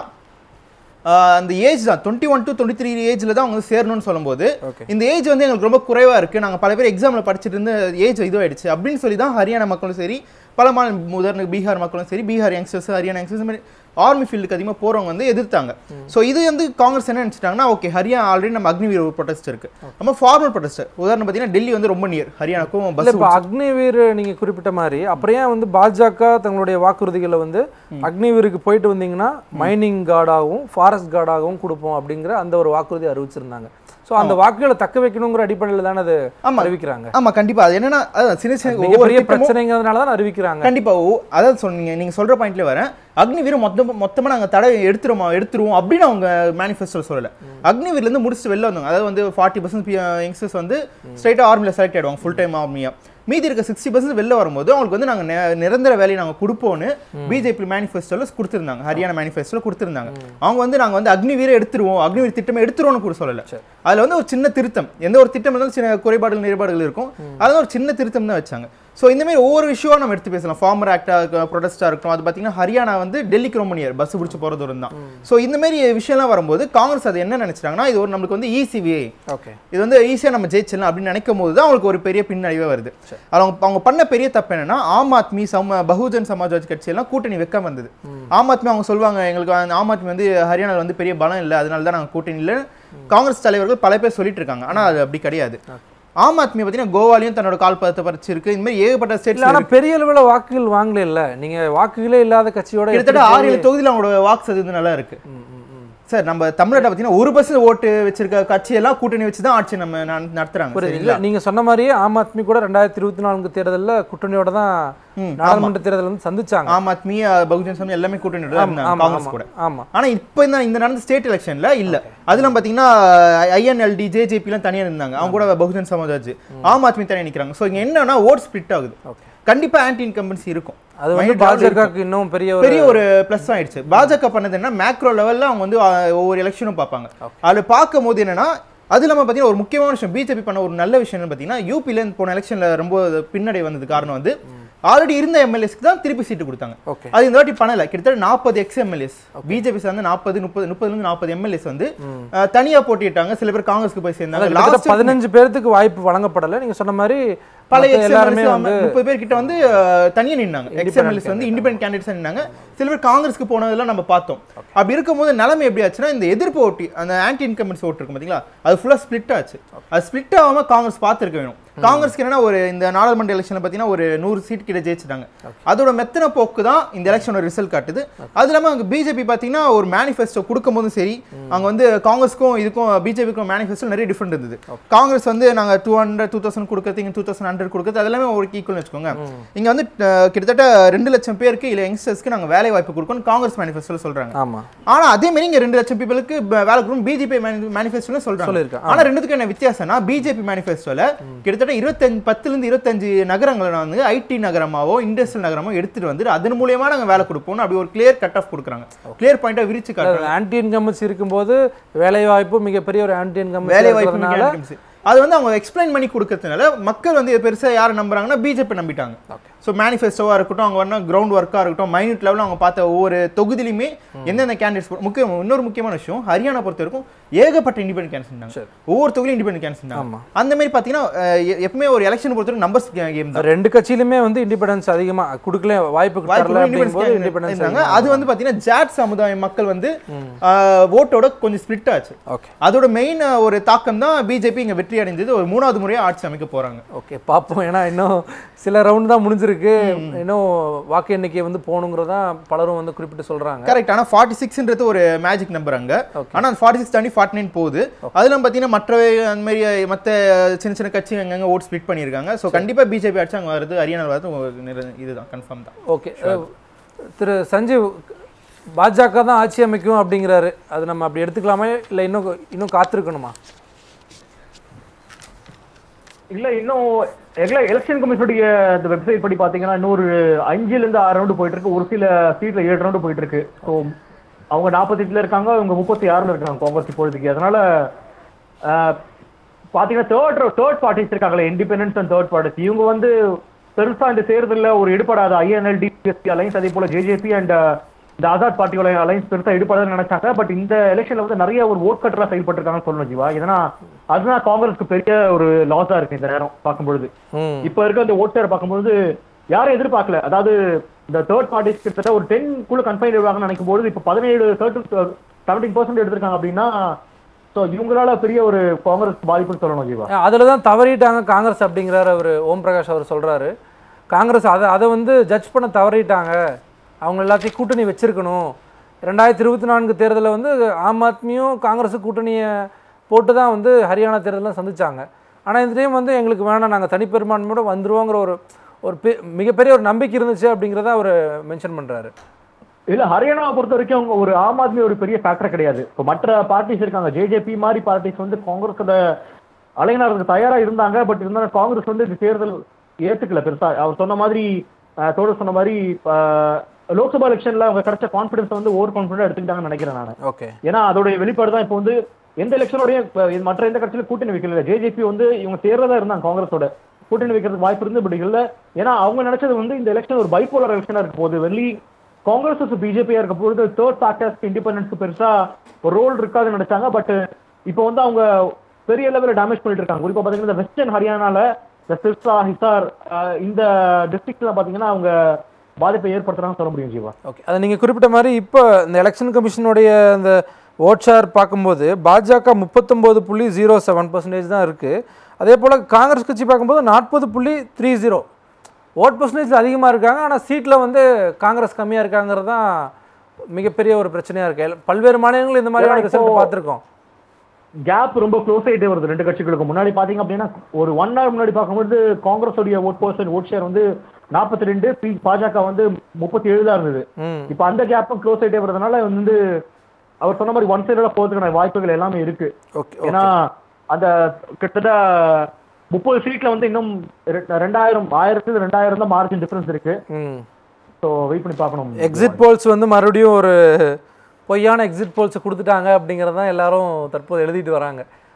ஆஹ் அந்த ஏஜ் தான் twenty one to twenty three ஏஜ்ல தான் அவங்க வந்து சேரணும்னு சொல்லும்போது Okay. இந்த ஏஜ் வந்து எங்களுக்கு ரொம்ப குறைவா இருக்கு நாங்க பல பேர் எக்ஸாம்ல படிச்சுட்டு இருந்து ஏஜ் இதுவாயிடுச்சு அப்படின்னு சொல்லி தான் ஹரியானா மக்களும் சரி பல மாநில உதாரணத்துக்கு பீகார் மக்களும் சரி பீகார் யங்ஸ்டர்ஸ் ஹரியானா யங்ஸ்டர்ஸ் மாதிரி ஆர்மி ஃபீல்டுக்கு அதிகமாக போறவங்க வந்து எதிர்த்தாங்க ஸோ இது வந்து காங்கிரஸ் என்ன நினைச்சிட்டாங்கன்னா ஓகே ஹரியானா ஆல்ரெடி நம்ம அக்னிவீர் ப்ரொடெஸ்ட் இருக்கு நம்ம ஃபார்மல் ப்ரொடெஸ்ட் உதாரணம் பார்த்தீங்கன்னா டெல்லி வந்து ரொம்ப நியர் ஹரியானாக்கும் இல்லை பஸ் இப்போ அக்னிவீர் நீங்கள் குறிப்பிட்ட மாதிரி அப்புறம் ஏன் வந்து பாஜக தங்களுடைய வாக்குறுதிகளை வந்து அக்னிவீருக்கு போயிட்டு வந்தீங்கன்னா மைனிங் கார்டாகவும் ஃபாரஸ்ட் கார்டாகவும் கொடுப்போம் அப்படிங்கிற அந்த ஒரு வாக்குறுதி அறிவிச்சிருந்தாங்க ஸோ அந்த வாக்குகளை தக்க வைக்கணுங்கிற அடிப்படையில் தானே அது ஆமா. அறிவிக்கிறாங்க ஆமா கண்டிப்பா அது என்னன்னா அதான் சின்ன சின்ன ஒவ்வொரு மிகப்பெரிய திட்டமும் பிரச்சனைங்கிறதுனால தான் அறிவிக்கிறாங்க கண்டிப்பா ஓ அதான் சொன்னீங்க நீங்க சொல்ற பாயிண்ட்ல வரேன் அக்னிவீர் மொத்தமா மொத்தமா நாங்க தடை எடுத்துருவோம் எடுத்துருவோம் அப்படின்னு அவங்க மேனிஃபெஸ்டோ சொல்லல அக்னிவீர்ல இருந்து முடிச்சுட்டு வெளில வந்தாங்க அதாவது வந்து ஃபார்ட்டி பர்சன்ட் யங்ஸ்டர்ஸ் வந்து ஸ்ட்ரைட்டா ஆர்மில செலக்ட் ஆயிடுவாங்க ஃபுல் டைம் ஆர்மியா மீதி இருக்க சிக்ஸ்டி பர்சன்ட் வெளில வரும்போது அவங்களுக்கு வந்து நாங்க நெ- நிரந்தர வேலையை நாங்க கொடுப்போம்னு பிஜேபி மேனிஃபெஸ்டோல கொடுத்திருந்தாங்க ஹரியானா மேனிஃபெஸ்டோல கொடுத்திருந்தாங்க அவங்க வந்து நாங்க வந்து அக்னிவீரை எடுத்துருவோம் அக்னிவீர் திட்டமே எடுத்துருவோம்னு கூட சொல்லல அதுல வந்து ஒரு சின்ன திருத்தம் எந்த ஒரு திட்டம் இருந்தாலும் சின்ன குறைபாடுகள் நிறைபாடுகள் இருக்கும் அதுல ஒரு சின்ன திருத்தம் தான் வச்சாங்க ஸோ இந்த மாதிரி ஒவ்வொரு விஷயம் நம்ம எடுத்து பேசலாம் ஃபார்மர் ஆக்டா ப்ரொடெஸ்டா இருக்கட்டும் அது பார்த்தீங்கன்னா ஹரியானா வந்து டெல்லிக்கு ரொம்ப நியர் பஸ் பிடிச்சி போகிற தூரம் தான் ஸோ இந்த மாதிரி விஷயம்லாம் வரும்போது காங்கிரஸ் அது என்ன நினைச்சிட்டாங்கன்னா இது ஒரு நம்மளுக்கு வந்து ஈஸிவே ஓகே இது வந்து ஈஸியாக நம்ம ஜெயிச்சிடலாம் அப்படின்னு நினைக்கும் போது தான் அவங்களுக்கு ஒரு பெரிய பின்னடைவே வருது அவங்க அவங்க பண்ண பெரிய தப்பு என்னன்னா ஆம் ஆத்மி சம பகுஜன் சமாஜ்வாதி கட்சியெல்லாம் கூட்டணி வைக்க வந்தது ஆம் ஆத்மி அவங்க சொல்லுவாங்க எங்களுக்கு அந்த ஆம் ஆத்மி வந்து ஹரியானாவில் வந்து பெரிய பலம் இல்லை அதனால தான் நாங்கள் கூட்டணி இல்லை காங்கிரஸ் தலைவர்கள் பல பேர் சொல்லிட்டு இருக்காங்க ஆனால் அது அப்படி கிடையாது ஆம் ஆத்மி பார்த்தீங்கன்னா கோவாலையும் தன்னோட கால் பதத்தை பறிச்சிருக்கு இந்த மாதிரி ஏகப்பட்ட இல்ல ஸ்டேட்ல ஆனா பெரிய அளவுல வாக்குகள் வாங்கல இல்ல நீங்க வாக்குகளே இல்லாத கட்சியோட கிட்டத்தட்ட எப்படி ஆறு ஏழு தொகுதியில் அவங்களோட வாக்கு சதவீதம் நல்லா இருக்கு ம், ம், ம். சார் நம்ம தமிழ்நாட்டை பார்த்தீங்கன்னா ஒரு பஸ் ஓட்டு வச்சிருக்க கட்சியெல்லாம் கூட்டணி வச்சு தான் ஆட்சி நம்ம நட- நடத்துறாங்க புரியுது சரிங்களா இல்ல நீங்க சொன்ன மாதிரியே ஆம் ஆத்மி கூட ரெண்டாயிரத்தி இருபத்தி நான்கு தேர்தல்ல கூட்டணியோட தான் ம், நாடாளுமன்ற தேர்தல் வந்து சந்திச்சாங்க ஆம் ஆத்மி அஹ், பகுஜன் சமாஜ் எல்லாமே கூட்டணி இருந்தாங்க ஆமா காங்கிரஸ் ஆமா கூட ஆமா ஆனா இப்போ இந்த இந்த நடந்த ஸ்டேட் எலெக்ஷன்ல இல்ல அதெல்லாம் பாத்தீங்கன்னா ஐஎன்எல்டி ஜேஜேபி எல்லாம் தனியா இருந்தாங்க அவங்க கூட பகுஜன் சமாஜ் ஆம் ஆத்மி தனியா நிக்கிறாங்க சோ இங்க என்னன்னா ஓட் ஸ்பிளிட் ஆகுது ஓகே கண்டிப்பா ஆன்டி இன்கம்பன்சி இருக்கும் அது வந்து Minority level பாஜகவுக்கு இன்னும் பெரிய ஒரு பெரிய ஒரு ப்ளஸ் ஆயிடுச்சு பாஜக பண்ணது என்ன மேக்ரோ லெவல்ல அவங்க வந்து அஹ், ஒவ்வொரு எலெக்ஷனும் பார்ப்பாங்க அதுல பார்க்கும் போது என்னன்னா அது இல்லாம பாத்தீங்கன்னா ஒரு முக்கியமான விஷயம் பிஜேபி பண்ண ஒரு நல்ல விஷயம் என்னன்னு பாத்தீங்கன்னா யூபில போன எலெக்ஷன்ல ரொம்ப பின்னடை வந்தது காரணம் வந்து ஆல்ரெடி இருந்த எம்எல்ஏஸ்க்கு தான் திருப்பி சீட்டு கொடுத்தாங்க ஓகே அது இந்த வாட்டி பண்ணல கிட்டத்தட்ட நாற்பது எக்ஸ் எம்எல்ஏஸ் பிஜேபி சார்ந்த நாற்பது முப்பது முப்பதுல இருந்து நாற்பது எம்எல்ஏஸ் வந்து அஹ், தனியா போட்டிட்டாங்க சில பேர் காங்கிரஸ்க்கு போய் சேர்ந்தாங்க கிட்டத்தட்ட லாஸ்ட் பதினஞ்சு பேர்த்துக்கு வாய்ப்பு வழங்கப்படல நீங்க சொன்ன மாதிரி பல மத்த எக்ஸ் எல்லாருமே வந்து முப்பது பேர் கிட்ட வந்து அஹ், தனியா நின்னாங்க எக்ஸ் எம்எல்ஏஸ் வந்து இண்டிபெண்டன்ட் கேண்டிடேட்ஸ் நின்னாங்க சில பேர் காங்கிரஸ்க்கு போனதெல்லாம் நம்ம பார்த்தோம் அப்படி இருக்கும்போது நிலைமை எப்படி ஆச்சுன்னா இந்த எதிர்ப்பு ஓட்டி அந்த ஆன்டி இன்கம்பன்ஸ் ஓட்டு இருக்கும் பாத்தீங்களா அது ஃபுல்லா ஸ்பிளிட் ஆச்சு அது ஸ்பிளிட் ஆகாம காங்கிரஸ் பார்த்திருக்க வேணும் காங்கிரஸ்க்கு என்னன்னா ஒரு இந்த நாடாளுமன்ற எலெக்ஷன்ல பாத்தீங்கன்னா ஒரு நூறு சீட் கிட்ட ஜெயிச்சிட்டாங்க அதோட மெத்தன போக்கு தான் இந்த எலெக்ஷனோட ரிசல்ட் காட்டுது அது இல்லாம அங்க பிஜேபி பாத்தீங்கன்னா ஒரு மேனிஃபெஸ்டோ கொடுக்கும் போதும் சரி அங்க வந்து காங்கிரஸ்க்கும் இதுக்கும் பிஜேபிக்கும் மேனிஃபெஸ்டோ நிறைய டிஃபரெண்ட் இருந்தது காங்கிரஸ் வந்து நாங்க டூ ஹண்ட்ரட் டூ தௌசண்ட் கொடுக்கறது இங்க டூ தௌசண்ட் ஹண்ட்ரட் கொடுக்கறது அதெல்லாமே ஒரு ஈக்குவல் வச்சுக்கோங்க இங்க வந்து அஹ், கிட்டத்தட்ட ரெண்டு லட்சம் பேருக்கு இல்ல யங்ஸ்டர்ஸ்க்கு நாங்க வேலை வாய்ப்பு கொடுக்கணும் காங்கிரஸ் மேனிஃபெஸ்டோல சொல்றாங்க ஆமா ஆனா அதே மாதிரி இங்க ரெண்டு லட்சம் பீப்புளுக்கு வேலை கொடுக்கணும் பிஜேபி மேனிஃபெஸ்டோல சொல்றாங்க சொல்லியிருக்காங்க. ஆனா ரெண்டுத்துக்கு என்ன வித்தியாசம்னா பிஜேபி மேனிஃபெஸ்டோல கிட்டத்தட்ட இருபத்தஞ்சு பத்துல இருந்து இருபத்தஞ்சு நகரங்களை வந்து ஐடி நகரமாவோ இண்டஸ்ட்ரியல் நகரமோ எடுத்துட்டு வந்து அதன் மூலியமா நாங்க வேலை கொடுப்போம்னு அப்படி ஒரு கிளியர் கட் ஆஃப் கொடுக்குறாங்க கிளியர் பாயிண்டா விரிச்சு காட்டுறாங்க ஆன்டி இன்கம்பன்ஸ் இருக்கும்போது வேலை வாய்ப்பு மிகப்பெரிய ஒரு ஆன்டி வேலை இன்கம்பன்ஸ் வாய்ப்பு இருக்கிறதுனால அது வந்து அவங்க எக்ஸ்பிளைன் பண்ணி கொடுக்கறதுனால மக்கள் வந்து இது பெருசா யாரை நம்புறாங்கன்னா பிஜேபி நம்பிட்டாங்க Okay. ஸோ மேனிஃபெஸ்டோவா இருக்கட்டும் அவங்க வரணும் கிரவுண்ட் ஒர்க்கா இருக்கட்டும் மைனியூட் லெவலில் அவங்க பார்த்த ஒவ்வொரு தொகுதியிலுமே எந்தெந்த கேண்டிடேட்ஸ் முக்கியம் இன்னொரு முக்கியமான விஷயம் ஹரியானா பொறுத்த வரைக்கும் ஏகப்பட்ட இண்டிபெண்ட் கேன்சல் இருந்தாங்க ஒவ்வொரு தொகுதியும் இண்டிபெண்ட் கேன்சல் ஆமா. அந்த மாதிரி பார்த்தீங்கன்னா அஹ், எ- எப்பவுமே ஒரு எலெக்ஷன் பொறுத்த வரைக்கும் நம்பர்ஸ் கேம் தான் ரெண்டு கட்சியிலுமே வந்து இண்டிபெண்டன்ஸ் அதிகமா கொடுக்கல வாய்ப்பு வாய்ப்பு தரல independence அப்படிங்கும்போது இருந்தாங்க. இண்டிபெண்டன்ஸ் அது வந்து பாத்தீங்கன்னா ஜாட் சமுதாய மக்கள் வந்து ஓட்டோட கொஞ்சம் ஸ்பிளிட் ஆச்சு ஓகே அதோட மெயின் ஒரு தாக்கம் தான் பிஜேபி இங்க வெற்றி அடைஞ்சது ஒரு மூணாவது முறையா ஆட்சி அமைக்க போறாங்க ஓகே பார்ப்போம் ஏன்னா இன்னும் சில ரவுண்ட் தான் முடிஞ்சிருக்கு இன்னும் வாக்கு எண்ணிக்கை வந்து போகணுங்கிறதா பலரும் வந்து குறிப்பிட்டு சொல்றாங்க கரெக்ட் ஆனா ஃபார்ட்டி சிக்ஸ்ன்றது ஒரு மேஜிக் நம்பர் அங்க Okay. ஆனா ஃபார்ட்டி சிக்ஸ் தாண்டி ஃபார்ட்டி நைன் போகுது அதெல்லாம் பாத்தீங்கன்னா மற்றவை அந்த மாதிரி மத்த சின்ன சின்ன கட்சி அங்கங்க ஓட் ஸ்பிளிட் பண்ணியிருக்காங்க ஸோ கண்டிப்பா பிஜேபி ஆட்சி அங்க வருது ஹரியானா வருது ஒரு நிர- இதுதான் கன்ஃபார்ம் தான் ஓகே திரு சஞ்சீவ் பாஜக தான் ஆட்சி அமைக்கும் அப்படிங்கிறாரு அது நம்ம அப்படி எடுத்துக்கலாமா இல்லை இன்னும் இன்னும் காத்திருக்கணுமா இல்ல இன்னும் எலெக்ஷன் கமிஷனுடைய இந்த வெப்சைட் படி பாத்தீங்கன்னா இன்னொரு அஞ்சுல இருந்து ஆறு ரவுண்டு போயிட்டு இருக்கு ஒரு சில சீட்ல ஏழு ரவுண்டு போயிட்டு இருக்கு ஸோ அவங்க நாற்பத்தெட்டுல இருக்காங்க இவங்க முப்பத்தி ஆறுல இருக்காங்க காங்கிரஸ் இப்பொழுதுக்கு அதனால ஆஹ், பாத்தீங்கன்னா தேர்ட் தேர்ட் பார்ட்டிஸ் இருக்காங்களே இண்டிபெண்டன்ஸ் அண்ட் தேர்ட் பார்ட்டிஸ் இவங்க வந்து பெருசா இந்த தேர்தலில் ஒரு ஈடுபடாத ஐஎன்எல் டிஎஸ்பி அலைன்ஸ் அதே போல ஜேஜேபி அண்ட் இந்த ஆசாத் பார்ட்டியோட அலைன்ஸ் பெருசா ஈடுபடாதுன்னு நினைச்சாங்க பட் இந்த எலெக்ஷன்ல வந்து நிறைய ஒரு ஓட் கட்டரா செயல்பட்டிருக்காங்கன்னு சொல்லணும் ஜீவா இதனா அதுதான் காங்கிரஸ்க்கு பெரிய ஒரு லாஸா இருக்கு இந்த நேரம் பார்க்கும்பொழுது ம் இப்ப இருக்க அந்த ஓட் ஷேர் பார்க்கும்போது யாரும் எதிர்பார்க்கல அதாவது இந்த தேர்ட் பார்ட்டிஸ் கிட்டத்தட்ட ஒரு டென் குள்ள கன்ஃபைன் இருவாங்கன்னு நினைக்கும் போது இப்ப பதினேழு செவன்டீன் பர்சன்ட் எடுத்திருக்காங்க அப்படின்னா ஸோ இவங்களால பெரிய ஒரு காங்கிரஸ் பாதிப்புன்னு சொல்லணும் ஜீவா அதில் தான் தவறிட்டாங்க காங்கிரஸ் அப்படிங்கிறாரு அவர் ஓம் பிரகாஷ் அவர் சொல்றாரு காங்கிரஸ் அதை அதை வந்து ஜட்ஜ் பண்ண தவறிட்டாங்க அவங்க எல்லாத்தையும் கூட்டணி வச்சிருக்கணும் ரெண்டாயிரத்தி இருபத்தி நான்கு தேர்தலில் வந்து ஆம் ஆத்மியும் காங்கிரஸும் கூட்டணியை போட்டு தான் வந்து ஹரியானா தேர்தலாம் சந்திச்சாங்க ஆனால் இந்த டைம் வந்து எங்களுக்கு வேணாம் நாங்கள் தனிப்பெரும்பான்மையோட வந்துருவோங்கிற ஒரு ஒரு பெ- மிகப்பெரிய ஒரு நம்பிக்கை இருந்துச்சு அப்படிங்கிறத அவர் மென்ஷன் பண்றாரு இல்ல ஹரியானாவை பொறுத்த வரைக்கும் அவங்க ஒரு ஆம் ஆத்மி ஒரு பெரிய ஃபேக்டர் கிடையாது இப்போ மற்ற பார்ட்டிஸ் இருக்காங்க ஜேஜேபி மாதிரி பார்ட்டிஸ் வந்து காங்கிரஸோட அலைஞர்களுக்கு தயாரா இருந்தாங்க பட் இருந்தாலும் காங்கிரஸ் வந்து இந்த தேர்தல் ஏத்துக்கல பெருசா அவர் சொன்ன மாதிரி அஹ், தோழர் சொன்ன மாதிரி அஹ், லோக்சபா எலெக்ஷன்ல அவங்க கிடைச்ச கான்ஃபிடன்ஸ் வந்து ஓவர் கான்ஃபிடன்ட் எடுத்துக்கிட்டாங்கன்னு நினைக்கிறேன் நான் ஓகே ஏன்னா அதோடைய வெளிப்பாடு தான் இப்போ வந்து எந்த எலெக்ஷனோடய மற்ற எந்த கட்சியிலும் கூட்டணி வைக்கல ஜேஜேபி வந்து இவங்க சேர்றதா இருந்தாங்க காங்கிரஸோட கூட்டணி வைக்கிறதுக்கு வாய்ப்பு இருந்து பட் இல்ல ஏன்னா அவங்க நினைச்சது வந்து இந்த எலெக்ஷன் ஒரு பைப்போலர் எலெக்ஷனா இருக்க போகுது வெள்ளி காங்கிரஸ் பிஜேபியா இருக்க போது தேர்ட் ஃபேக்டர்ஸ்க்கு இண்டிபெண்டன்ஸ்க்கு பெருசா ஒரு ரோல் இருக்காதுன்னு நினைச்சாங்க பட் இப்போ வந்து அவங்க பெரிய லெவலில் டேமேஜ் பண்ணிட்டு இருக்காங்க குறிப்பா பாத்தீங்கன்னா இந்த வெஸ்டர்ன் ஹரியானால இந்த சிர்சா ஹிசார் அஹ், இந்த டிஸ்ட்ரிக்ட்ல பாத்தீங்கன்னா அவங்க பாதிப்பை ஏற்படுத்துறாங்கன்னு சொல்ல முடியும் ஜீவா ஓகே அதை நீங்கள் குறிப்பிட்ட மாதிரி இப்போ இந்த எலெக்ஷன் கமிஷனுடைய அந்த ஓட் ஷேர் பார்க்கும்போது பாஜக முப்பத்தொம்போது புள்ளி ஜீரோ செவன் பர்சன்டேஜ் தான் இருக்குது அதே போல் காங்கிரஸ் கட்சி பார்க்கும்போது நாற்பது புள்ளி த்ரீ ஜீரோ ஓட் பர்சன்டேஜ் அதிகமாக இருக்காங்க ஆனால் சீட்டில் வந்து காங்கிரஸ் கம்மியாக இருக்காங்கிறது தான் மிகப்பெரிய ஒரு பிரச்சனையாக இருக்கு பல்வேறு மாநிலங்கள் இந்த மாதிரியான ஏன்னா ரிசல்ட் இப்போ- பார்த்துருக்கோம் கேப் ரொம்ப க்ளோஸ் ஆயிட்டே வருது ரெண்டு கட்சிகளுக்கு முன்னாடி பாத்தீங்க அப்படின்னா ஒரு ஒன் ஹவர் முன்னாடி பார்க்கும்போது காங்கிரஸ் உடைய ஓட் பர்சன்ட் ஓட் ஷேர் வந்து நாற்பத்தி ரெண்டு பாஜக வந்து முப்பத்தி ஏழு தான் இருந்தது ம் இப்போ அந்த கேப்பும் க்ளோஸ் ஆயிட்டே வரதுனால வந்து அவர் சொன்ன மாதிரி ஒன் சைடோட போறதுக்கான வாய்ப்புகள் எல்லாமே இருக்கு ஓகே ஏன்னா அந்த கிட்டத்தட்ட முப்பது சீட்ல வந்து இன்னும் ரெ- ரெண்டாயிரம் ஆயிரத்துல ரெண்டாயிரம் தான் மார்ஜின் டிஃபரன்ஸ் இருக்கு ம் ஸோ வெயிட் பண்ணி பார்க்கணும் எக்ஸிட் போல்ஸ் வந்து மறுபடியும் ஒரு பொய்யான எக்ஸிட் போல்ஸை கொடுத்துட்டாங்க அப்படிங்கிறது தான் எல்லாரும் தற்போது எழுதிட்டு வராங்க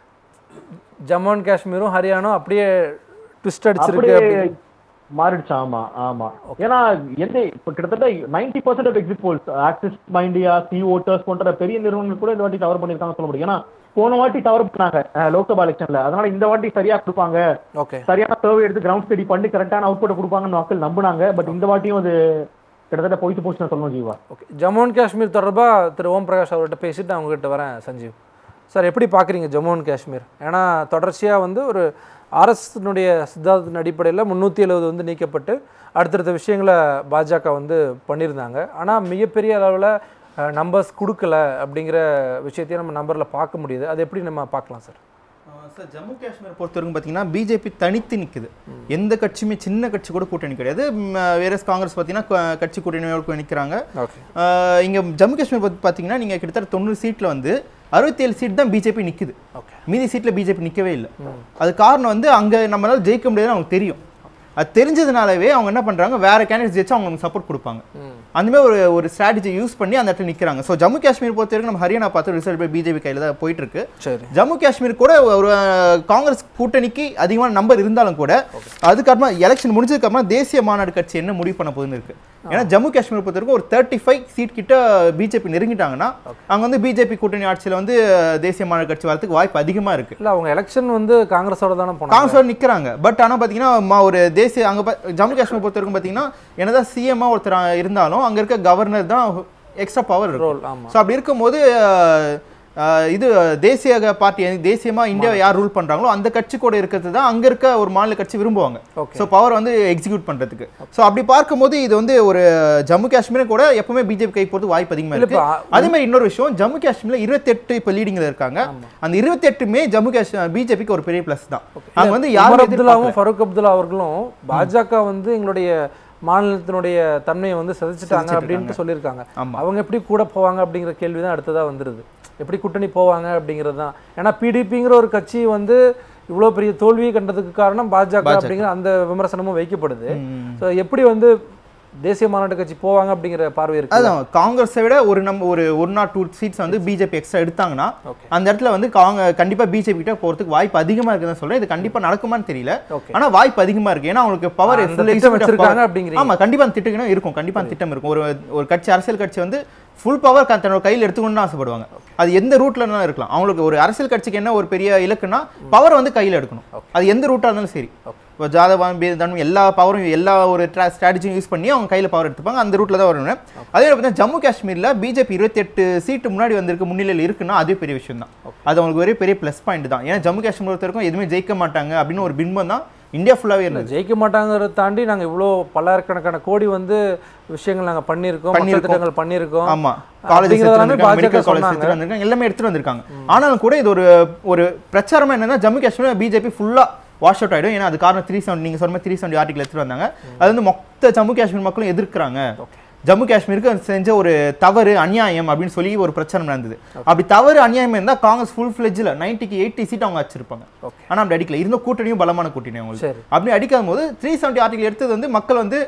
ஜம்மு அண்ட் காஷ்மீரும் ஹரியானும் அப்படியே ட்விஸ்ட் அடிச்சிருக்கு அப்படியே அப்படி மாறிடுச்சு ஆமா ஆமா ஏன்னா எந்த இப்ப கிட்டத்தட்ட ninety percent of exit polls Axis my India C voters போன்ற பெரிய நிறுவனங்கள் கூட இந்த வாட்டி தவறு பண்ணிருக்காங்க சொல்ல முடியும் ஏன்னா போன வாட்டி தவறு பண்ணாங்க அஹ், லோக்சபா எலெக்ஷன்ல அதனால இந்த வாட்டி சரியா கொடுப்பாங்க ஓகே சரியான சர்வே எடுத்து கிரவுண்ட் ஸ்டடி பண்ணி கரெக்டான அவுட்புட் கொடுப்பாங்கன்னு மக்கள் நம்புனாங்க பட் இந்த வாட்டியும் அது கிட்டத்தட்ட போயிட்டு போச்சுன்னு சொல்லணும் ஜீவா ஓகே ஜம்மு அண்ட் காஷ்மீர் தொடர்பாக திரு ஓம் பிரகாஷ் அவர்கிட்ட பேசிட்டு நான் உங்ககிட்ட வரேன் சஞ்சீவ் சார் எப்படி பார்க்குறீங்க ஜம்மு அண்ட் காஷ்மீர் ஏன்னா தொடர்ச்சியாக வந்து ஒரு ஆர்எஸ்னுடைய சித்தாந்தத்தின் அடிப்படையில் முந்நூற்றி எழுபது வந்து நீக்கப்பட்டு அடுத்தடுத்த விஷயங்களை பாஜக வந்து பண்ணியிருந்தாங்க ஆனால் மிகப்பெரிய அளவில் நம்பர்ஸ் கொடுக்கல அப்படிங்கிற விஷயத்தையும் நம்ம நம்பரில் பார்க்க முடியுது அது எப்படி நம்ம பார்க்கலாம் சார் சார் ஜம்மு காஷ்மீர் பொறுத்தவரைக்கும் பார்த்தீங்கன்னா பிஜேபி தனித்து நிற்குது எந்த கட்சியுமே சின்ன கட்சி கூட கூட்டணி கிடையாது வேற காங்கிரஸ் பார்த்தீங்கன்னா க- கட்சி கூட்டணியோடு நிற்கிறாங்க ஓகே இங்கே ஜம்மு காஷ்மீர் பற்றி பார்த்தீங்கன்னா நீங்கள் கிட்டத்தட்ட தொண்ணூறு சீட்டில் வந்து அறுபத்தேழு சீட் தான் பிஜேபி நிற்குது ஓகே மீதி சீட்டில் பிஜேபி நிற்கவே இல்லை அது காரணம் வந்து அங்கே நம்மளால ஜெயிக்க முடியாதுன்னு அவங்களுக்கு தெரியும் அது தெரிஞ்சதுனாலவே அவங்க என்ன பண்ணுறாங்க வேற கேண்டிடேட்ஸ் ஜெயிச்சு அவங்க சப்போர்ட் கொடுப்பாங்க அந்த மாதிரி ஒரு ஒரு ஸ்ட்ராட்டஜி யூஸ் பண்ணி அந்த இடத்துல நிற்கிறாங்க ஸோ ஜம்மு காஷ்மீர் பொறுத்த வரைக்கும் நம்ம ஹரியானா பார்த்து ரிசல்ட் போய் பிஜேபி கையில் தான் போயிட்டு இருக்கு சரி ஜம்மு காஷ்மீர் கூட ஒரு அஹ், காங்கிரஸ் கூட்டணிக்கு அதிகமான நம்பர் இருந்தாலும் கூட அதுக்கப்புறமா எலெக்ஷன் முடிஞ்சதுக்கு அப்புறமா தேசிய மாநாடு கட்சி என்ன முடிவு பண்ண போகுதுன்னு இருக்கு ஏன்னா ஜம்மு காஷ்மீர் பொறுத்த வரைக்கும் ஒரு தேர்ட்டி ஃபைவ் சீட் கிட்ட பிஜேபி நெருங்கிட்டாங்கன்னா அங்க வந்து பிஜேபி கூட்டணி ஆட்சியில வந்து அஹ், தேசிய மாநாடு கட்சி வரதுக்கு வாய்ப்பு அதிகமா இருக்கு இல்லை அவங்க எலெக்ஷன் வந்து காங்கிரஸோட தானே போனாங்க காங்கிரஸ் நிக்கிறாங்க பட் ஆனா பாத்தீங்கன்னா ம- ஒரு தேசிய அங்க பா- ஜம்மு காஷ்மீர் பொறுத்த வரைக்கும் பாத்தீங்கன்னா என்னதான் சிஎம்மா ஒருத்தர் இருந்தாலும் அங்க இருக்க கவர்னர் தான் எக்ஸ்ட்ரா பவர் இருக்கும் ரோல் ஆமாம் ஸோ அப்படி இருக்கும்போது அஹ், அஹ், இது தேசிய பார்ட்டி தேசியமா இந்தியா யார் ரூல் பண்றாங்களோ அந்த கட்சி கூட இருக்கிறது தான் அங்க இருக்க ஒரு மாநில கட்சி விரும்புவாங்க ஓகே ஸோ பவர் வந்து எக்ஸிக்யூட் பண்றதுக்கு ஸோ அப்படி பார்க்கும்போது இது வந்து ஒரு ஜம்மு காஷ்மீர் கூட எப்பவுமே பிஜேபி கை போறது வாய்ப்பு அதிகமா இல்ல இருக்கு இப்போ அதே மாதிரி இன்னொரு விஷயம் ஜம்மு காஷ்மீர்ல இருபத்தெட்டு இப்போ லீடிங்ல இருக்காங்க அந்த இருபத்தெட்டுமே ஜம்மு காஷ்மீர் பிஜேபிக்கு ஒரு பெரிய பிளஸ் தான் அங்க வந்து உமர் யாரும் அப்துல்லாவும் ஃபரூக் அப்துல்லா அவர்களும் பாஜக வந்து எங்களுடைய மாநிலத்தினுடைய தன்மையை வந்து சிதைச்சிட்டாங்க அப்படின்ட்டு சொல்லியிருக்காங்க ஆமா. அவங்க எப்படி கூட போவாங்க அப்படிங்கிற கேள்வி தான் அடுத்ததா வந்துருது எப்படி கூட்டணி போவாங்க அப்படிங்கிறது தான் ஏன்னா பிடிபிங்கிற ஒரு கட்சி வந்து இவ்வளோ பெரிய தோல்வியை கண்டதுக்கு காரணம் பாஜக அப்படிங்கிற அந்த விமர்சனமும் வைக்கப்படுது ஸோ எப்படி வந்து தேசிய மாநாட்டு கட்சி போவாங்க அப்படிங்கிற பார்வை இருக்கு அதான் காங்கிரஸை விட ஒரு நம்ம ஒரு ஒன் நாட் டூ சீட்ஸ் வந்து பிஜேபி எக்ஸ்ட்ரா எடுத்தாங்கன்னா Okay. அந்த இடத்துல வந்து காங்க கண்டிப்பா பிஜேபி கிட்ட போறதுக்கு வாய்ப்பு அதிகமா இருக்குன்னு சொல்றேன் இது கண்டிப்பா நடக்குமான்னு தெரியல Okay. ஆனா வாய்ப்பு அதிகமா இருக்கு ஏன்னா அவங்களுக்கு பவர் அந்த திட்டம் வச்சிருக்காங்க அப்படிங்கிறீங்க ஆமா கண்டிப்பா அந்த திட்டம் இருக்கும் கண்டிப்பா அந்த திட்டம் இருக்கும் ஒரு ஒரு கட்சி அரசியல் கட்சி வந்து ஃபுல் பவர் தன்னோட கையில் எடுத்துக்கணும்னு ஆசைப்படுவாங்க அது எந்த ரூட்ல இருந்தாலும் இருக்கலாம் அவங்களுக்கு ஒரு அரசியல் கட்சிக்கு என்ன ஒரு பெரிய இலக்குன்னா பவர் வந்து கையில் எடுக்கணும் அது எந்த ரூட்டா இருந்தாலும் சரி இப்போ ஜாதவான் தன்மை எல்லா பவரும் எல்லா ஒரு ஸ்ட்ராட்டஜியும் யூஸ் பண்ணி அவங்க கையில் பவர் எடுத்துப்பாங்க அந்த ரூட்ல தான் வரணும் அதே மாதிரி பார்த்தீங்கன்னா ஜம்மு காஷ்மீர்ல பிஜேபி இருபத்தெட்டு சீட்டு முன்னாடி வந்திருக்கு முன்னிலையில் இருக்குன்னா அதுவே பெரிய விஷயம் தான் அது அவங்களுக்கு ஒரே பெரிய ப்ளஸ் பாயிண்ட் தான் ஏன்னா ஜம்மு காஷ்மீர் பொறுத்த வரைக்கும் எதுவுமே ஜெயிக்க மாட்டாங்க அப்படின்னு ஒரு பின்பம் தான் இந்தியா ஃபுல்லாவே இருந்தது ஜெயிக்க மாட்டாங்கிறத தாண்டி நாங்க இவ்வளோ பல்லாயிரக்கணக்கான கோடி வந்து விஷயங்கள் நாங்க பண்ணியிருக்கோம் மக்கள் பண்ணியிருக்கோம். திட்டங்கள் பண்ணியிருக்கோம் ஆமா காலேஜ் அப்படிங்கிறதெல்லாமே பாஜக மெடிக்கல் காலேஜ் சொன்னாங்க. எடுத்துட்டு வந்திருக்காங்க எல்லாமே எடுத்துட்டு வந்திருக்காங்க ஆனாலும் கூட இது ஒரு ஒரு பிரச்சாரமா என்னன்னா ஜம்மு காஷ்மீர் பிஜேபி ஃபுல்லா வாஷ் அவுட் ஆயிடும் ஏன்னா அது காரணம் த்ரீ செவன் நீங்க சொன்ன த்ரீ செவன்டி ஆர்டிகல் எடுத்துட்டு வந்தாங்க அது வந்து மொத்த ஜம்மு காஷ்மீர் மக்களும் எதிர்க்கிறாங்க ஜம்மு காஷ்மீருக்கு அது செஞ்ச ஒரு தவறு அநியாயம் அப்படின்னு சொல்லி ஒரு பிரச்சாரம் நடந்தது அப்படி தவறு அநியாயம் இருந்தா காங்கிரஸ் ஃபுல் ஃபிளெஜ்ல நைன்டிக்கு எயிட்டி சீட் அவங்க வச்சிருப்பாங்க Okay. ஆனா அப்படி அடிக்கல இருந்த கூட்டணியும் பலமான கூட்டணி அவங்களுக்கு சரி அப்படி அடிக்காத போது த்ரீ செவன்டி ஆர்டிகல் எடுத்தது வந்து மக்கள் வந்து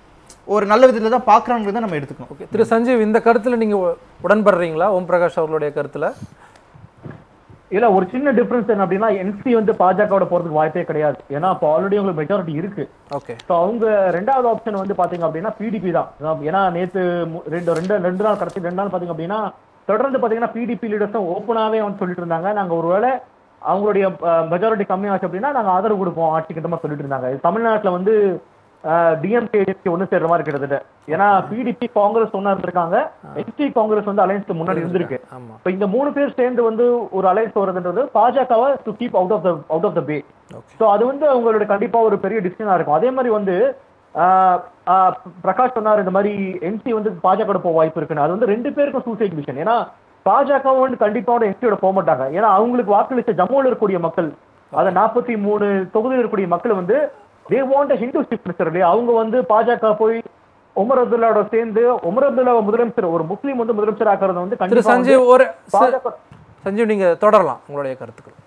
ஒரு நல்ல விதத்துல தான் பாக்குறாங்கிறத நம்ம எடுத்துக்கணும் ஓகே திரு சஞ்சீவ் இந்த கருத்துல நீங்க உ- உடன்படுறீங்களா ஓம் பிரகாஷ் அவர்களுடைய கருத்துல இல்ல ஒரு சின்ன டிஃபரன்ஸ் என்ன அப்படின்னா என்சி வந்து பாஜகவோட போறதுக்கு வாய்ப்பே கிடையாது ஏன்னா இப்போ ஆல்ரெடி உங்களுக்கு மெஜாரிட்டி இருக்கு ஓகே ஸோ அவங்க ரெண்டாவது ஆப்ஷன் வந்து பாத்தீங்க அப்படின்னா பிடிபி தான் அதான் ஏன்னா நேத்து மு- ரெண்டு ரெண்டு ரெண்டு நாள் கடைசி ரெண்டு நாள் பாத்தீங்க அப்படின்னா தொடர்ந்து பாத்தீங்கன்னா பிடிபி லீடர்ஸும் ஓப்பனாவே வந்து சொல்லிட்டு இருந்தாங்க நாங்க ஒருவேளை அவங்களுடைய மெஜாரிட்டி கம்மியாச்சு அப்படின்னா நாங்க ஆதரவு கொடுப்போம் ஆட்சிக்கு இந்த மாதிரி சொல்லிட்டு இருந்தாங்க இது தமிழ்நாட்டுல வந்து டிஎம்கே ஒண்ணு சேர்ற மாதிரி கிட்டத்தட்ட ஏன்னா பிடிபி காங்கிரஸ் ஒண்ணா இருந்திருக்காங்க எஸ்டி காங்கிரஸ் வந்து அலைன்ஸ்க்கு முன்னாடி இருந்திருக்கு ஆமா இப்ப இந்த மூணு பேர் சேர்ந்து வந்து ஒரு அலைன்ஸ் வருதுன்றது பாஜகவை to keep out of the out of the bay okay so அது வந்து அவங்களோட கண்டிப்பா ஒரு பெரிய டிசிஷனா இருக்கும் அதே மாதிரி வந்து ஆஹ், ஆஹ், பிரகாஷ் சொன்னார் இந்த மாதிரி என்சி வந்து பாஜக போக வாய்ப்பு இருக்குன்னு அது வந்து ரெண்டு பேருக்கும் சூசைட் மிஷன் ஏன்னா பாஜக வந்து கண்டிப்பா என்சியோட போக மாட்டாங்க ஏன்னா அவங்களுக்கு வாக்களிச்ச ஜம்முல இருக்கக்கூடிய மக்கள் அத நாற்பத்தி மூணு தொகுதியில் இருக்கக்கூடிய மக்கள் வந்து they want Hindu chief minister இல்லையா அவங்க வந்து பாஜக போய் உமர் அப்துல்லாவோட சேர்ந்து உமர் அப்துல்லா முதலமைச்சர் ஒரு முஸ்லீம் வந்து முதலமைச்சர் ஆக்குறது வந்து திரு கண்டிப்பா வந்து சஞ்சீவ் ஒரு ச- பாஜக சஞ்சீவ் நீங்க தொடரலாம் உங்களுடைய கருத்துக்கள்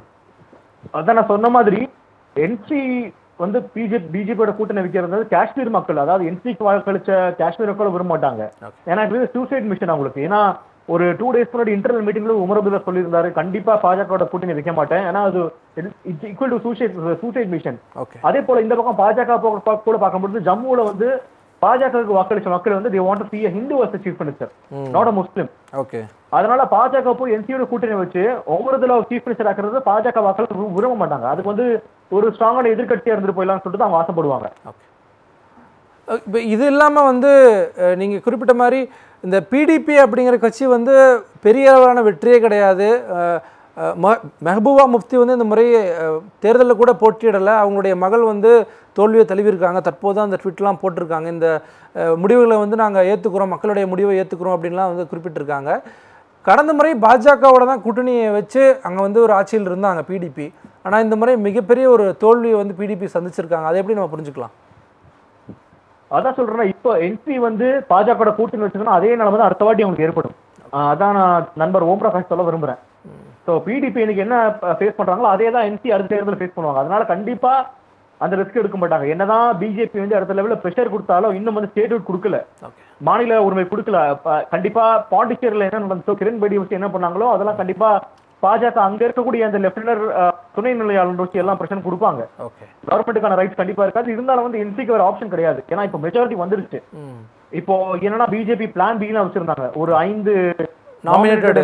அதான் நான் சொன்ன மாதிரி என்சி வந்து பிஜேபி பிஜேபியோட கூட்டணி வைக்கிறது வந்து காஷ்மீர் மக்கள் அதாவது என்சிக்கு வாக்களிச்ச காஷ்மீர் மக்கள் விரும்ப மாட்டாங்க Okay. ஏன்னா இது சூசைட் மிஷன் அவங்களுக்கு ஏன்னா ஒரு டூ டேஸ் முன்னாடி இன்டர்னல் மீட்டிங்ல உமர் அப்துல்லா சொல்லியிருந்தாரு கண்டிப்பா பாஜகவோட கூட்டணி வைக்க மாட்டேன் ஏன்னா அது it's equal to suicide suicide mission okay அதே போல இந்த பக்கம் பாஜக போ- பா- கூட பார்க்கும்போது ஜம்முல வந்து பாஜகவுக்கு வாக்களிச்ச மக்கள் வந்து they want to see a Hindu as a chief minister not a Muslim okay அதனால பாஜக போய் என்சியோட கூட்டணி வச்சு ஒவ்வொருதுல சீஃப் மினிஸ்டர் ஆக்குறது பாஜக வாக்கள் விரு- விரும்ப மாட்டாங்க அதுக்கு வந்து ஒரு ஸ்ட்ராங்கான எதிர்க்கட்சியா இருந்துட்டு போயிடலாம்னு சொல்லிட்டு அவங்க ஆசைப்படுவாங்க ஓகே இப்போ இது இல்லாமல் வந்து நீங்கள் குறிப்பிட்ட மாதிரி இந்த பிடிபி அப்படிங்கிற கட்சி வந்து பெரிய அளவிலான வெற்றியே கிடையாது அஹ், அஹ், ம- மெஹபூபா முஃப்தி வந்து இந்த முறை தேர்தலில் கூட போட்டியிடலை அவங்களுடைய மகள் வந்து தோல்வியை தழுவிருக்காங்க தற்போது அந்த ட்வீட்லாம் போட்டிருக்காங்க இந்த அஹ், முடிவுகளை வந்து நாங்கள் ஏற்றுக்குறோம் மக்களுடைய முடிவை ஏற்றுக்குறோம் அப்படின்லாம் வந்து குறிப்பிட்டிருக்காங்க கடந்த முறை பாஜகவோட தான் கூட்டணியை வச்சு அங்கே வந்து ஒரு ஆட்சியில் இருந்தாங்க பிடிபி ஆனால் இந்த முறை மிகப்பெரிய ஒரு தோல்வியை வந்து பிடிபி சந்திச்சிருக்காங்க அதை எப்படி நம்ம புரிஞ்சுக்கலாம் அதான் சொல்றேன்னா இப்போ என்சி வந்து பாஜக கூட்டணி வச்சுக்கணும் அதே நிலைமை தான் அடுத்த வாட்டி அவங்களுக்கு ஏற்படும் ஆஹ் அதான் நான் நண்பர் ஓம் பிரகாஷ் சொல்ல விரும்புறேன் ஸோ பிடிபி இன்னைக்கு என்ன ஃபேஸ் பண்றாங்களோ அதே தான் என்சி அடுத்த தேர்தலில் ஃபேஸ் பண்ணுவாங்க அதனால கண்டிப்பா அந்த ரிஸ்க் எடுக்க மாட்டாங்க என்னதான் பிஜேபி வந்து அடுத்த லெவலில் ப்ரெஷர் கொடுத்தாலும் இன்னும் வந்து ஸ்டேட் கொடுக்கல ஓகே மாநில உரிமை கொடுக்கல ப- கண்டிப்பா பாண்டிச்சேரியில என்ன நடந்துச்சோ கிரண் பேடி வச்சு என்ன பண்ணாங்களோ அதெல்லாம் கண்டிப்பா பாஜக அங்க இருக்கக்கூடிய அந்த லெப்டினன்ட் துணை நிலை ஆளுநர் வச்சு எல்லாம் பிரச்சனை கொடுப்பாங்க ஓகே கவர்மெண்ட்டுக்கான ரைட்ஸ் கண்டிப்பா இருக்காது இருந்தாலும் வந்து என்சிக்கு வேற ஆப்ஷன் கிடையாது ஏன்னா இப்போ மெஜாரிட்டி வந்துருச்சு ம் இப்போ என்னன்னா பிஜேபி பிளான் பிலாம் வச்சிருந்தாங்க ஒரு ஐந்து நாமினேட்டடு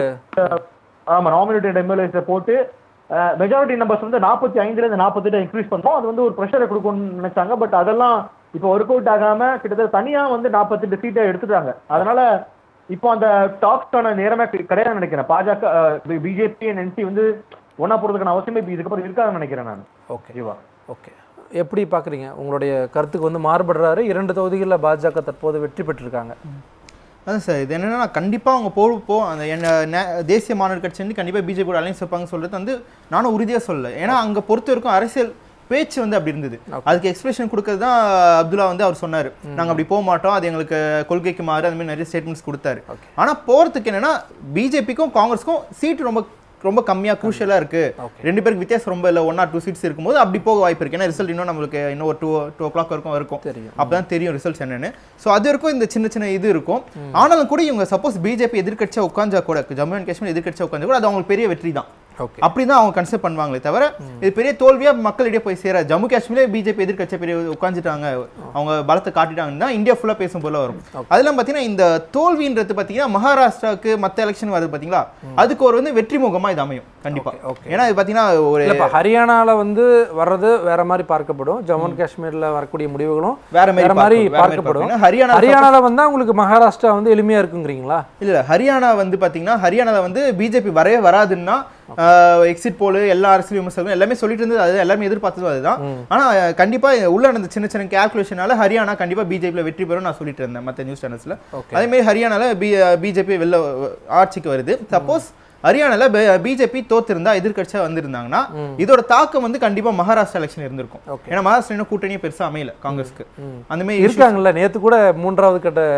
ஆமா நாமினேட்டட் எம்எல்ஏஸ் போட்டு மெஜாரிட்டி நம்பர்ஸ் வந்து நாற்பத்தி ஐந்துல இருந்து நாற்பத்தெட்டு இன்க்ரீஸ் பண்ணோம் அது வந்து ஒரு ப்ரெஷரை கொடுக்கும்னு நினைச்சாங்க பட் அதெல்லாம் இப்போ ஒர்க் அவுட் ஆகாம கிட்டத்தட்ட தனியா வந்து நாற்பத்தெட்டு சீட்டை எடுத்துட்டாங்க அதனால இப்போ அந்த டாக்ஸ்க்கான நேரமே கிடை- கிடையாதுன்னு நினைக்கிறேன் பாஜக பிஜேபி அண்ட் என்சி வந்து ஒன்னா போறதுக்கான அவசியமே இப்ப இதுக்கப்புறம் இருக்காதுன்னு நினைக்கிறேன் நான் ஓகே ஜீவா ஓகே எப்படி பார்க்குறீங்க உங்களுடைய கருத்துக்கு வந்து மாறுபடுறாரு இரண்டு தொகுதிகளில் பாஜக தற்போது வெற்றி பெற்றிருக்காங்க அதான் சார் இது என்னன்னா கண்டிப்பாக அவங்க போக போ அந்த என்ன நே- தேசிய மாநாடு கட்சி வந்து கண்டிப்பாக பிஜேபியோட அலைன்ஸ் வைப்பாங்க சொல்றது வந்து நானும் உறுதியாக சொல்லல ஏன்னா அங்கே பொறுத்த வரைக்கும் அரசியல் பேச்சு வந்து அப்படி இருந்தது அதுக்கு எக்ஸ்பிரஷன் கொடுக்கறது தான் அப்துல்லா வந்து அவர் சொன்னார் நாங்கள் அப்படி போக மாட்டோம் அது எங்களுக்கு கொள்கைக்கு மாறு அந்த மாதிரி நிறைய ஸ்டேட்மெண்ட்ஸ் கொடுத்தாரு Okay. ஆனால் போகிறதுக்கு என்னன்னா பிஜேபிக்கும் காங்கிரஸ்க்கும் சீட் ரொம்ப ரொம்ப கம்மியாக குரூஷியலாக இருக்கு Okay. ரெண்டு பேருக்கு வித்தியாசம் ரொம்ப இல்லை ஒன் ஆர் டூ சீட்ஸ் இருக்கும்போது அப்படி போக வாய்ப்பு இருக்கு ஏன்னா ரிசல்ட் இன்னும் நம்மளுக்கு இன்னும் ஒரு டூ டூ ஓ கிளாக் வரைக்கும் இருக்கும் தெரியும் அப்பதான் தெரியும் ரிசல்ட்ஸ் என்னன்னு ஸோ அது வரைக்கும் இந்த சின்ன சின்ன இது இருக்கும் ஆனாலும் கூட இவங்க சப்போஸ் பிஜேபி எதிர்க்கட்சியா உட்காந்தா கூட ஜம்மு அண்ட் காஷ்மீர் எதிர்க்கட்சியா உட்காந்தா கூட அது அவங்களுக்கு பெரிய வெற்றி தான் ஓகே அப்படிதான் அவங்க கன்சிடர் பண்ணுவாங்களே தவிர இது பெரிய தோல்வியா மக்களிடையே போய் சேர ஜம்மு காஷ்மீர்ல பிஜேபி எதிர்க்கட்சியா பெரிய உட்காந்துட்டாங்க அவங்க பலத்தை காட்டிட்டாங்கன்னு தான் இந்தியா ஃபுல்லா பேசும் போல வரும் அதெல்லாம் பாத்தீங்கன்னா இந்த தோல்வின்றது பாத்தீங்கன்னா மகாராஷ்டிராவுக்கு மத்த எலெக்ஷன் வருது பாத்தீங்களா அதுக்கு ஒரு வந்து வெற்றி முகமா இது அமையும் கண்டிப்பா Okay, okay. ஏன்னா இது பாத்தீங்கன்னா ஒரு இல்லை இப்போ ஹரியானாவில் வந்து வர்றது வேற மாதிரி பார்க்கப்படும் ஜம்மு அண்ட் காஷ்மீரில் வரக்கூடிய முடிவுகளும் வேற மாதிரி வேற மாதிரி பார்க்கும், வேற மாதிரி பார்க்கப்படும் பார்க்கும். ஹரியானா ஹரியானாவில் வந்தால் உங்களுக்கு மகாராஷ்டிரா வந்து எளிமையாக இருக்குங்கிறீங்களா இல்ல இல்ல ஹரியானா வந்து பாத்தீங்கன்னா ஹரியானால வந்து பிஜேபி வரவே வராதுன்னா எக்ஸிட் போல் எல்லா அரசியல் விமர்சகரும் எல்லாமே சொல்லிட்டு இருந்தது அது எல்லாமே எதிர்பார்த்தது அதுதான் ஆனா அஹ், கண்டிப்பா உள்ள நடந்த சின்ன சின்ன கேல்குலேஷனால ஹரியானா கண்டிப்பா பிஜேபியில வெற்றி பெறும் நான் சொல்லிட்டு இருந்தேன் மத்த நியூஸ் சேனல்ஸ்ல Okay. அதே மாதிரி ஹரியானால பி பிஜேபி வெளில அஹ், ஆட்சிக்கு வருது சப்போஸ் ஹரியானால பிஜேபி தோத்திருந்தா எதிர்க்கட்சியா வந்திருந்தாங்கன்னா இதோட தாக்கம் வந்து கண்டிப்பா மகாராஷ்டிரா எலெக்ஷன் இருந்திருக்கும் Okay. ஏன்னா மகாராஷ்டிரா இன்னும் கூட்டணியே பெருசா அமையல காங்கிரஸ்க்கு அந்த மாதிரி issues- இருக்காங்கல்ல நேற்று கூட மூன்றாவது கட்ட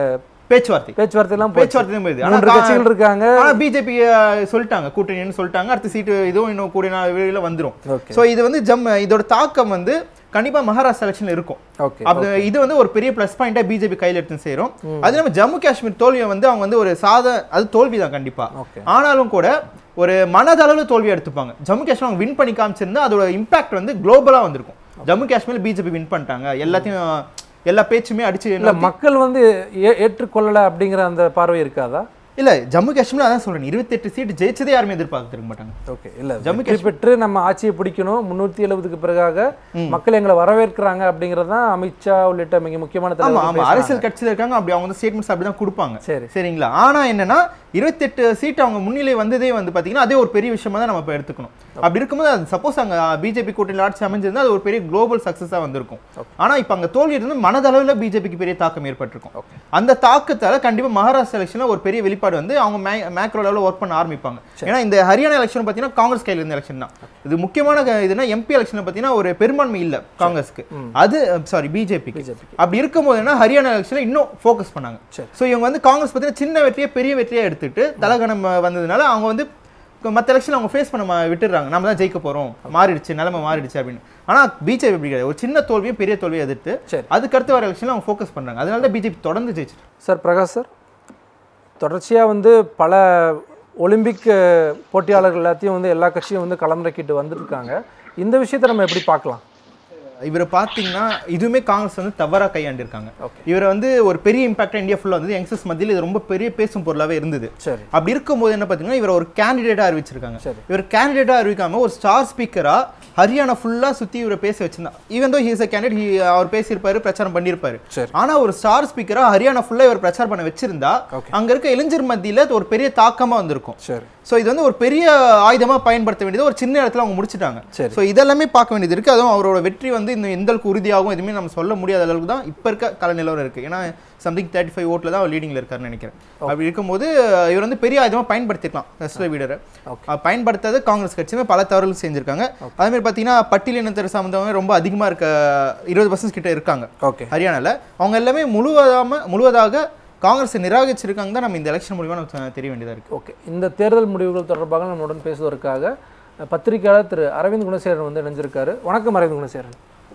பேச்சுவார்த்தை பேச்சுவார்த்தை எல்லாம் பேச்சுவார்த்தை போயிடுது ஆனா மூன்று கா- கட்சிகள் இருக்காங்க ஆனா பிஜேபி சொல்லிட்டாங்க கூட்டணின்னு சொல்லிட்டாங்க அடுத்த சீட்டு இதுவும் இன்னும் கூடிய நாள் வெளியில வந்துரும் ஓகே சோ இது வந்து ஜம் இதோட தாக்கம் வந்து கண்டிப்பா மகாராஷ்டிரா எலெக்ஷன்ல இருக்கும் ஓகே அப்படி இது வந்து ஒரு பெரிய ப்ளஸ் பாயிண்டா பிஜேபி கையில எடுத்து சேரும் அது இல்லாம ஜம்மு காஷ்மீர் தோல்வியை வந்து அவங்க வந்து ஒரு சாத அது தோல்வி தான் கண்டிப்பா ஓகே ஆனாலும் கூட ஒரு மனதளவுல தோல்வி எடுத்துப்பாங்க ஜம்மு காஷ்மீர் அவங்க வின் பண்ணி காமிச்சிருந்தா அதோட இம்பாக்ட் வந்து குளோபலா வந்திருக்கும் ஜம்மு காஷ்மீர் பிஜேபி வின் பண்ணிட்டாங்க எல்லாத்தையும் எல்லா பேச்சுமே அடிச்சு இல்ல மக்கள் வந்து ஏ- ஏற்றுக்கொள்ளல அப்படிங்கிற அந்த பார்வை இருக்காதா இல்ல ஜம்மு காஷ்மீர் அதான் சொல்றேன் இருபத்தெட்டு சீட் ஜெயிச்சதே யாருமே எதிர்பார்த்துருக்க மாட்டாங்க ஓகே இல்ல ஜம்மு வெற்றி பெற்று நம்ம ஆட்சியை பிடிக்கணும் முன்னூத்தி எழுபதுக்கு பிறகாக மக்கள் எங்களை வரவேற்கிறாங்க அப்படிங்கிறது தான் அமித்ஷா உள்ளிட்ட மிக முக்கியமான ஆமா தலைவர்கள் ஆமா பேசுனாங்க. அரசியல் கட்சியில இருக்காங்க அப்படி அவங்க வந்து ஸ்டேட்மெண்ட்ஸ் அப்படி தான் கொடுப்பாங்க சரி சரிங்களா ஆனா என்னன்னா இருபத்தெட்டு சீட் அவங்க முன்னிலை வந்ததே வந்து பாத்தீங்கன்னா அதே ஒரு பெரிய விஷயமா தான் நம்ம இப்ப எடுத்துக்கணும் அப்படி இருக்கும்போது அது சப்போஸ் அங்க பிஜேபி கூட்டணியில் ஆட்சி அமைஞ்சிருந்தா அது ஒரு பெரிய குளோபல் சக்சஸா வந்திருக்கும் ஆனா இப்ப அங்க தோல்வி இருந்து மனதளவுல பிஜேபிக்கு பெரிய தாக்கம் ஏற்பட்டிருக்கும் அந்த தாக்கத்தால கண்டிப்பா மகாராஷ்டிரா எலெக்ஷன்ல ஒரு பெரிய வெளிப்பாடு வந்து அவங்க மேக்ரோ லெவலில் ஒர்க் பண்ண ஆரம்பிப்பாங்க ஏன்னா இந்த ஹரியானா எலெக்ஷன் பாத்தீங்கன்னா காங்கிரஸ் கையில இருந்த எலெக்ஷன் தான் இது முக்கியமான க- இதுனா எம்பி எலெக்ஷன் பாத்தீங்கன்னா ஒரு பெரும்பான்மை இல்ல காங்கிரஸ்க்கு அது சாரி பிஜேபிக்கு பிஜேபிக்கு அப்படி இருக்கும்போது என்ன ஹரியானா எலெக்ஷன்ல இன்னும் ஃபோக்கஸ் பண்ணாங்க சரி. ஸோ இவங்க வந்து காங்கிரஸ் பார்த்தீங்கன்னா சின்ன வெற்றியை பெரிய வெற்றியா எடுத்துட்டு தலகணம் வந்ததுனால அவங்க வந்து மற்ற எலெக்ஷன் அவங்க ஃபேஸ் பண்ண ம- விட்டுடுறாங்க நம்ம தான் ஜெயிக்க போறோம் மாறிடுச்சு நிலைமை மாறிடுச்சு அப்படின்னு ஆனா பிஜேபி அப்படி கிடையாது ஒரு சின்ன தோல்வியும் பெரிய தோல்வியை எதிர்த்து சரி. அதுக்கடுத்து வர எலெக்ஷன்ல அவங்க ஃபோக்கஸ் பண்றாங்க அதனால தான் பிஜேபி தொடர்ந்து ஜெயிச்சிட்டு சார் பிரகாஷ் சார் தொடர்ச்சியாக வந்து பல ஒலிம்பிக் அஹ், போட்டியாளர்கள் எல்லாத்தையும் வந்து எல்லா கட்சியும் வந்து களமிறக்கிட்டு வந்துருக்காங்க இந்த விஷயத்தை நம்ம எப்படி பார்க்கலாம் இவரை பார்த்தீங்கன்னா இதுவுமே காங்கிரஸ் வந்து தவறா கையாண்டிருக்காங்க Okay. இவரை வந்து ஒரு பெரிய இம்பாக்டா இந்தியா ஃபுல்லா வந்து யங்ஸ்டர்ஸ் மத்தியில் இது ரொம்ப பெரிய பேசும் பொருளாவே இருந்தது சரி அப்படி இருக்கும்போது என்ன பார்த்தீங்கன்னா இவர் ஒரு கேண்டிடேட்டா அறிவிச்சிருக்காங்க சரி. இவர் கேண்டிடேட்டா அறிவிக்காம ஒரு ஸ்டார் ஸ்பீக்கரா ஹரியானா ஃபுல்லா சுத்தி இவரை பேச வச்சிருந்தா even though he's a candidate அவர் பேசியிருப்பாரு பிரச்சாரம் பண்ணியிருப்பாரு சரி ஆனா ஒரு ஸ்டார் ஸ்பீக்கரா ஹரியானா ஃபுல்லா இவர் பிரச்சாரம் பண்ண வச்சிருந்தா Okay. அங்க இருக்க இளைஞர் மத்தியில அது ஒரு பெரிய தாக்கமா வந்திருக்கும் சரி சோ இது வந்து ஒரு பெரிய ஆயுதமா பயன்படுத்த வேண்டியது ஒரு சின்ன இடத்துல அவங்க முடிச்சிட்டாங்க சரி. சோ இதெல்லாமே பார்க்க வேண்டியது இருக்கு அதுவும் அவரோட வெற்றி வந்து இந்த எந்த அளவுக்கு உறுதியாகும் எதுவுமே நம்ம சொல்ல முடியாத அளவுக்கு தான் இப்ப இருக்க கல நிலவரம் இருக்கு ஏன்னா சம்திங் தேர்ட்டி ஃபைவ் ஓட்டில் தான் அவர் லீடிங்ல இருக்காருன்னு நினைக்கிறேன் அப்படி இருக்கும்போது இவர் வந்து பெரிய ஆயுதமா பயன்படுத்திக்கலாம் ரெஸ்ல வீடரை பயன்படுத்தாத காங்கிரஸ் கட்சியுமே பல தவறுகள் செஞ்சிருக்காங்க அதே மாதிரி பார்த்தீங்கன்னா பட்டியலினத்தர் சம்பந்தமாக ரொம்ப அதிகமா இருக்க இருபது பர்சன்ட் கிட்ட இருக்காங்க ஓகே ஹரியானால அவங்க எல்லாமே முழுவதாம முழுவதாக காங்கிரஸை நிராகரிச்சிருக்காங்க தான் நம்ம இந்த எலெக்ஷன் மூலியமா நமக்கு தெரிய வேண்டியதா இருக்கு ஓகே இந்த தேர்தல் முடிவுகள் தொடர்பாக நம்முடன் பேசுவதற்காக அஹ், பத்திரிகையாளர் திரு அரவிந்த் குணசேகரன் வந்து இணைஞ்சிருக்காரு வணக்கம் அரவிந்த் குணசேகரன்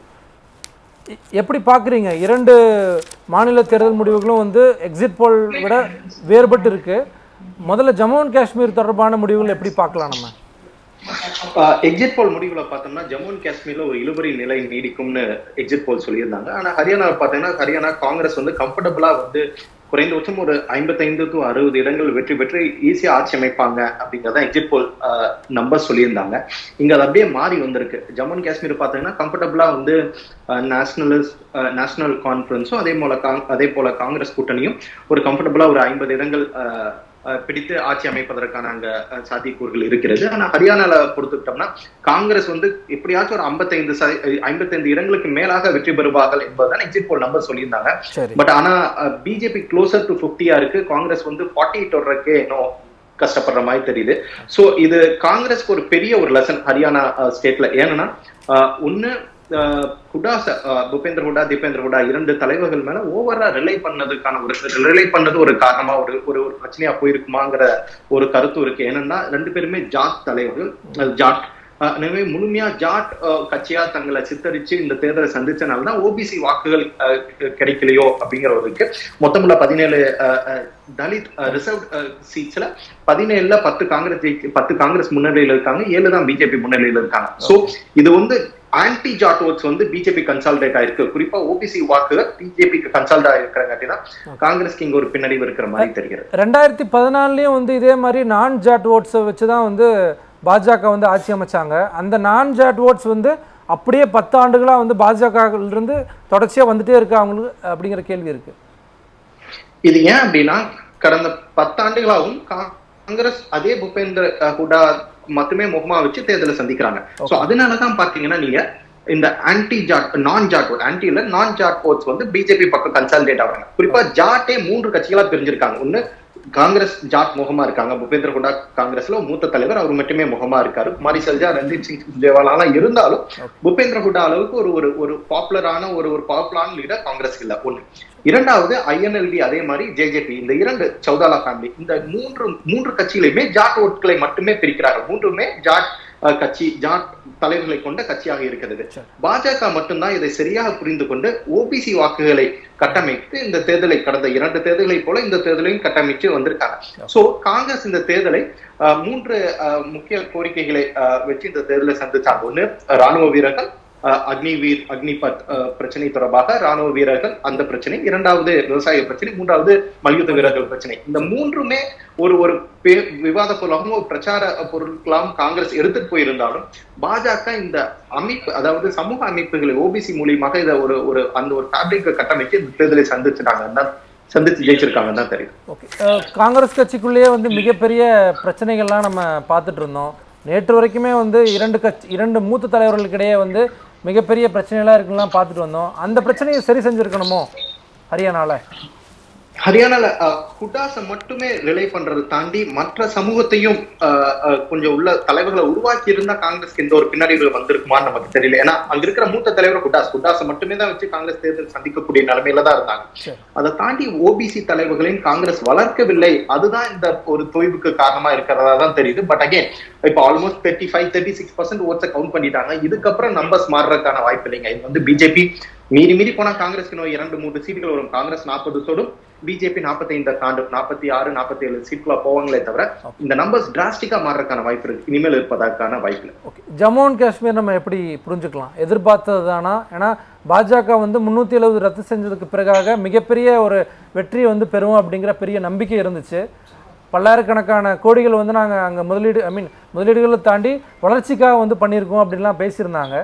எ- எப்படி பார்க்குறீங்க இரண்டு மாநில தேர்தல் முடிவுகளும் வந்து எக்ஸிட் போல் விட வேறுபட்டு இருக்கு முதல்ல ஜம்மு அண்ட் காஷ்மீர் தொடர்பான முடிவுகள் எப்படி பார்க்கலாம் நம்ம எக்ஸிட் போல் முடிவுல பார்த்தோம்னா ஜம்மு அண்ட் காஷ்மீர்ல ஒரு இழுபறி நிலை நீடிக்கும்னு எக்ஸிட் போல் சொல்லியிருந்தாங்க ஆனா ஹரியானாவை பார்த்தீங்கன்னா ஹரியானா காங்கிரஸ் வந்து கம்ஃபர்டபுளா வந்து குறைந்தபட்சம் ஒரு ஐம்பத்தைந்து டு அறுபது இடங்கள் வெற்றி பெற்று ஈஸியா ஆட்சி அமைப்பாங்க அப்படிங்கறத எக்ஸிட் போல் நம்பர் சொல்லியிருந்தாங்க இங்க அது அப்படியே மாறி வந்திருக்கு ஜம்மு அண்ட் காஷ்மீர் பார்த்தீங்கன்னா கம்ஃபர்டபுளா வந்து நேஷனலிஸ்ட் நேஷனல் கான்ஃபரன்ஸும் அதே போல காங்- அதே போல காங்கிரஸ் கூட்டணியும் ஒரு கம்ஃபர்டபுளா ஒரு ஐம்பது இடங்கள் அஹ், அஹ், பிடித்து ஆட்சி அமைப்பதற்கான அங்க அஹ், சாத்தியக்கூறுகள் இருக்கிறது ஆனா ஹரியானால பொறுத்துக்கிட்டோம்னா காங்கிரஸ் வந்து எப்படியாச்சும் ஒரு ஐம்பத்தைந்து ஐம்பத்தைந்து இடங்களுக்கு மேலாக வெற்றி பெறுவார்கள் என்பதுதான் எக்ஸிட் போல் நம்பர் சொல்லியிருந்தாங்க சரி பட் ஆனா பிஜேபி க்ளோசர் டு ஃபிஃப்டியா இருக்கு காங்கிரஸ் வந்து ஃபார்ட்டி எயிட் வர்றதுக்கே இன்னும் கஷ்டப்படுற மாதிரி தெரியுது சோ இது காங்கிரஸ்க்கு ஒரு பெரிய ஒரு லெசன் ஹரியானா ஸ்டேட்ல ஏன்னா அஹ், ஒண்ணு அஹ், ஹுடா ச- அஹ், பூபேந்திர ஹுடா தீபேந்திர ஹுடா இரண்டு தலைவர்கள் மேல ஓவரா ரிலை பண்ணதுக்கான ஒரு ரிலை பண்ணது ஒரு காரணமா ஒரு ஒரு ஒரு பிரச்சனையா போயிருக்குமாங்கிற ஒரு கருத்து இருக்கு ஏன்னா ரெண்டு பேருமே ஜாட் தலைவர்கள் அஹ், ஜாட் அஹ், எனவே முழுமையா ஜாட் அஹ், கட்சியா தங்களை சித்தரிச்சு இந்த தேர்தலை சந்திச்சனால தான் ஓபிசி வாக்குகள் அஹ், கி- கிடைக்கலையோ அப்படிங்கிற ஒரு இருக்கு மொத்தமுள்ள பதினேழு அஹ், அஹ், தலித் ரிசர்வ் சீட்ஸ்ல பதினேழுல பத்து காங்கிரஸ் ஜெயிக்க- பத்து காங்கிரஸ் முன்னிலையில இருக்காங்க ஏழு தான் பிஜேபி முன்னிலையில இருக்காங்க சோ இது வந்து ஆன்டி ஜாட் ஓட்ஸ் வந்து பிஜேபி கன்சால்டேட் ஆயிருக்கு குறிப்பா ஓபிசி வாக்குகள் பிஜேபிக்கு கன்சால்ட் ஆயிருக்கிறங்காட்டி தான் காங்கிரஸ்க்கு இங்க ஒரு பின்னடைவு இருக்கிற மாதிரி தெரிகிறது ரெண்டாயிரத்தி பதினாலுலேயும் வந்து இதே மாதிரி நான் ஜாட் ஓட்ஸை வச்சு தான் வந்து பாஜக வந்து ஆட்சி அமைச்சாங்க அந்த நான் ஜாட் ஓட்ஸ் வந்து அப்படியே பத்து ஆண்டுகளா வந்து பாஜக இருந்து தொடர்ச்சியா வந்துட்டே இருக்கு அவங்களுக்கு அப்படிங்கிற கேள்வி இருக்கு இது ஏன் அப்படின்னா கடந்த பத்தாண்டுகளாகவும் காங்கிரஸ் அதே பூபேந்திர அஹ், ஹுடா மட்டுமே முகமா வச்சு தேர்தலை சந்திக்கிறாங்க சோ அதனாலதான் பாத்தீங்கன்னா நீங்க இந்த ஆன்டி ஜாட் நான் ஜாட் ஓட் ஆன்டி இல்ல நான் ஜாட் ஓட்ஸ் வந்து பிஜேபி பக்கம் கன்சாலிடேட் ஆகுறாங்க குறிப்பா ஜாட்டே மூன்று கட்சிகளா பிரிஞ்சிருக்காங்க ஒண்ணு காங்கிரஸ் ஜாட் முகமா இருக்காங்க பூபேந்திர குண்டா காங்கிரஸ்ல மூத்த தலைவர் அவர் மட்டுமே முகமா இருக்காரு குமாரி சல்ஜா ரன்தீப் சிங் சுர்ஜேவாலா இருந்தாலும் பூபேந்திர குண்டா அளவுக்கு ஒரு ஒரு ஒரு பாப்புலரான ஒரு ஒரு பாப்புலரான லீடர் காங்கிரஸ் இல்ல ஒண்ணு இரண்டாவது ஐஎன்எல்டி அதே மாதிரி ஜேஜேபி இந்த இரண்டு சௌதாலா ஃபேமிலி இந்த மூன்று மூன்று கட்சிகளையுமே ஜாட் ஓட்களை மட்டுமே பிரிக்கிறார்கள் மூன்றுமே ஜாட் அஹ், கட்சி ஜாட் தலைவர்களை கொண்ட கட்சியாக இருக்கிறது பாஜக மட்டும்தான் இதை சரியாக புரிந்து கொண்டு ஓபிசி வாக்குகளை கட்டமைத்து இந்த தேர்தலை கடந்த இரண்டு தேர்தலை போல இந்த தேர்தலையும் கட்டமைச்சு வந்திருக்காங்க சோ காங்கிரஸ் இந்த தேர்தலை அஹ், மூன்று அஹ், முக்கிய கோரிக்கைகளை அஹ், வச்சு இந்த தேர்தலை சந்திச்சாங்க ஒண்ணு ராணுவ வீரர்கள் அஹ், அக்னிவீர் அக்னிபத் அஹ், பிரச்சனை தொடர்பாக ராணுவ வீரர்கள் அந்த பிரச்சனை இரண்டாவது விவசாய பிரச்சனை மூன்றாவது மல்யுத்த வீரர்கள் பிரச்சனை இந்த மூன்றுமே ஒரு ஒரு பே- விவாத பொருளாகவும் ஒரு பிரச்சார பொருட்களாகவும் காங்கிரஸ் எடுத்துட்டு போயிருந்தாலும் பாஜக இந்த அமைப்பு அதாவது சமூக அமைப்புகளை ஓபிசி மூலியமாக இதை ஒரு ஒரு அந்த ஒரு ஃபேப்ரிக் கட்டமைச்சு இந்த தேர்தலை சந்திச்சிட்டாங்க தான் சந்திச்சு ஜெயிச்சிருக்காங்க தான் தெரியுது ஓகே காங்கிரஸ் கட்சிக்குள்ளேயே வந்து மிகப்பெரிய பிரச்சனைகள்லாம் நம்ம பார்த்துட்டு இருந்தோம் நேற்று வரைக்குமே வந்து இரண்டு கட்சி இரண்டு மூத்த தலைவர்களுக்கிடையே வந்து மிகப்பெரிய பிரச்சனைகளாக இருக்குலாம் பார்த்துட்டு வந்தோம் அந்த பிரச்சனையை சரி செஞ்சுருக்கணுமோ ஹரியானால ஹரியானால அஹ், ஹுட்டாஸை மட்டுமே ரிலே பண்றதை தாண்டி மற்ற சமூகத்தையும் அஹ், அஹ், கொஞ்சம் உள்ள தலைவர்களை உருவாக்கி இருந்தா காங்கிரஸ்க்கு இந்த ஒரு பின்னடைவு வந்திருக்குமான்னு நமக்கு தெரியல ஏன்னா அங்க இருக்கிற மூத்த தலைவர் ஹுட்டாஸ் ஹுட்டாஸை மட்டுமே தான் வச்சு காங்கிரஸ் தேர்தல் சந்திக்கக்கூடிய நிலைமையில தான் இருந்தாங்க சரி. அதை தாண்டி ஓபிசி தலைவர்களையும் காங்கிரஸ் வளர்க்கவில்லை அதுதான் இந்த ஒரு தொய்வுக்கு காரணமா இருக்கிறதா தான் தெரியுது பட் அகைன் இப்ப almost thirty five thirty six percent ஓட்ஸை கவுண்ட் பண்ணிட்டாங்க இதுக்கப்புறம் நம்பர்ஸ் மாறுறதுக்கான வாய்ப்பு இல்லைங்க இது வந்து பிஜேபி மீறி மீறி போனா காங்கிரஸ்க்கு இன்னும் இரண்டு மூன்று சீட்டுகள் வரும் காங்கிரஸ் நாற்பது சோடும் பிஜேபி நாற்பத்தைந்து தாண்டும் நாற்பத்தி ஆறு நாற்பத்தி ஏழு சீட்ல போவாங்களே தவிர இந்த நம்பர்ஸ் டிராஸ்டிக்கா மாறுறதுக்கான வாய்ப்பு இருக்கு இனிமேல் இருப்பதற்கான வாய்ப்பு இல்லை ஓகே ஜம்மு அண்ட் காஷ்மீர் நம்ம எப்படி புரிஞ்சுக்கலாம் எதிர்பார்த்தது தானா ஏன்னா பாஜக வந்து முந்நூற்றி எழுபது ரத்து செஞ்சதுக்கு பிறகாக மிகப்பெரிய ஒரு வெற்றியை வந்து பெறுவோம் அப்படிங்கிற பெரிய நம்பிக்கை இருந்துச்சு பல்லாயிரக்கணக்கான கோடிகள் வந்து நாங்கள் அங்கே முதலீடு ஐ மீன் முதலீடுகளை தாண்டி வளர்ச்சிக்காக வந்து பண்ணியிருக்கோம் அப்படின்லாம் பேசியிருந்தாங்க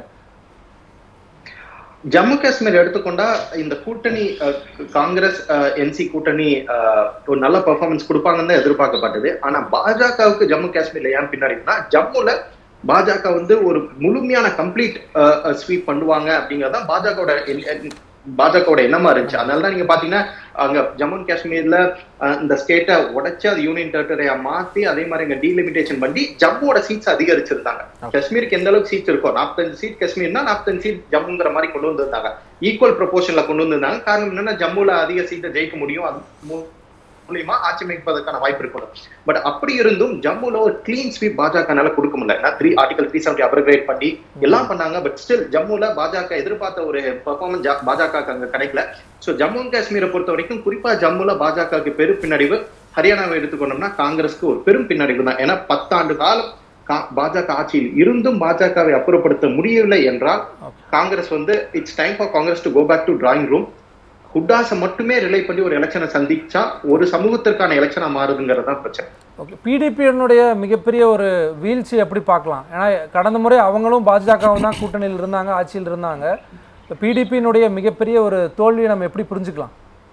ஜம்மு காஷ்மீர் எடுத்துக்கொண்டா இந்த கூட்டணி அஹ், காங்கிரஸ் என்சி கூட்டணி அஹ், ஒரு நல்ல பெர்ஃபார்மன்ஸ் கொடுப்பாங்கன்னு தான் எதிர்பார்க்கப்பட்டது ஆனா பாஜகவுக்கு ஜம்மு காஷ்மீர்ல ஏன் பின்னாடினா ஜம்முல பாஜக வந்து ஒரு முழுமையான கம்ப்ளீட் ஸ்வீப் பண்ணுவாங்க அப்படிங்கறதான் பாஜகவோட பாஜகவோட எண்ணமா இருந்துச்சு அதனால தான் நீங்க பாத்தீங்கன்னா அங்க ஜம்மு அண்ட் காஷ்மீர்ல அஹ், இந்த ஸ்டேட்டை உடைச்சு அது யூனியன் டெரிட்டரியா மாத்தி அதே மாதிரி இங்க டீலிமிட்டேஷன் பண்ணி ஜம்முவோட சீட்ஸ் அதிகரிச்சிருந்தாங்க காஷ்மீருக்கு எந்த அளவுக்கு சீட்ஸ் இருக்கோ நாற்பத்தஞ்சு சீட் காஷ்மீர்னா நாற்பத்தஞ்சு சீட் ஜம்முங்கிற மாதிரி கொண்டு வந்திருந்தாங்க ஈக்குவல் ப்ரொபோர்ஷன்ல கொண்டு வந்திருந்தாங்க காரணம் என்னன்னா ஜம்முல அதிக சீட்டை ஜெயிக்க முடியும் அது மூ- மூலியமா ஆட்சி அமைப்பதற்கான வாய்ப்பு இருக்கணும் பட் அப்படி இருந்தும் ஜம்முல ஒரு கிளீன் ஸ்வீப் பாஜகனால கொடுக்க முடியல three article three seventy upgrade பண்ணி எல்லாம் பண்ணாங்க பட் ஸ்டில் ஜம்முல பாஜக எதிர்பார்த்த ஒரு பெர்ஃபார்மன்ஸ் பாஜக அங்க கிடைக்கல சோ ஜம்மு அண்ட் காஷ்மீரை பொறுத்த வரைக்கும் குறிப்பா ஜம்முல பாஜகவுக்கு பெரும் பின்னடைவு ஹரியானாவை எடுத்துக்கொண்டோம்னா காங்கிரஸ்க்கு ஒரு பெரும் பின்னடைவு தான் ஏன்னா பத்தாண்டு காலம் கா- பாஜக ஆட்சியில் இருந்தும் பாஜகவை அப்புறப்படுத்த முடியவில்லை என்றால் காங்கிரஸ் வந்து it's time for Congress to go back to drawing room ஹுட்டாஸை மட்டுமே ரிலை பண்ணி ஒரு எலெக்ஷனை சந்திச்சா ஒரு சமூகத்திற்கான எலெக்ஷனா மாறுதுங்கிறது தான் பிரச்சனை ஓகே பிடிபியினுடைய மிகப்பெரிய ஒரு வீழ்ச்சி எப்படி பார்க்கலாம் ஏன்னா கடந்த முறை அவங்களும் பாஜகவும் தான் கூட்டணியில் இருந்தாங்க ஆட்சியில் இருந்தாங்க இப்போ பிடிபியினுடைய மிகப்பெரிய ஒரு தோல்வியை நம்ம எப்படி புரிஞ்சுக்கலாம்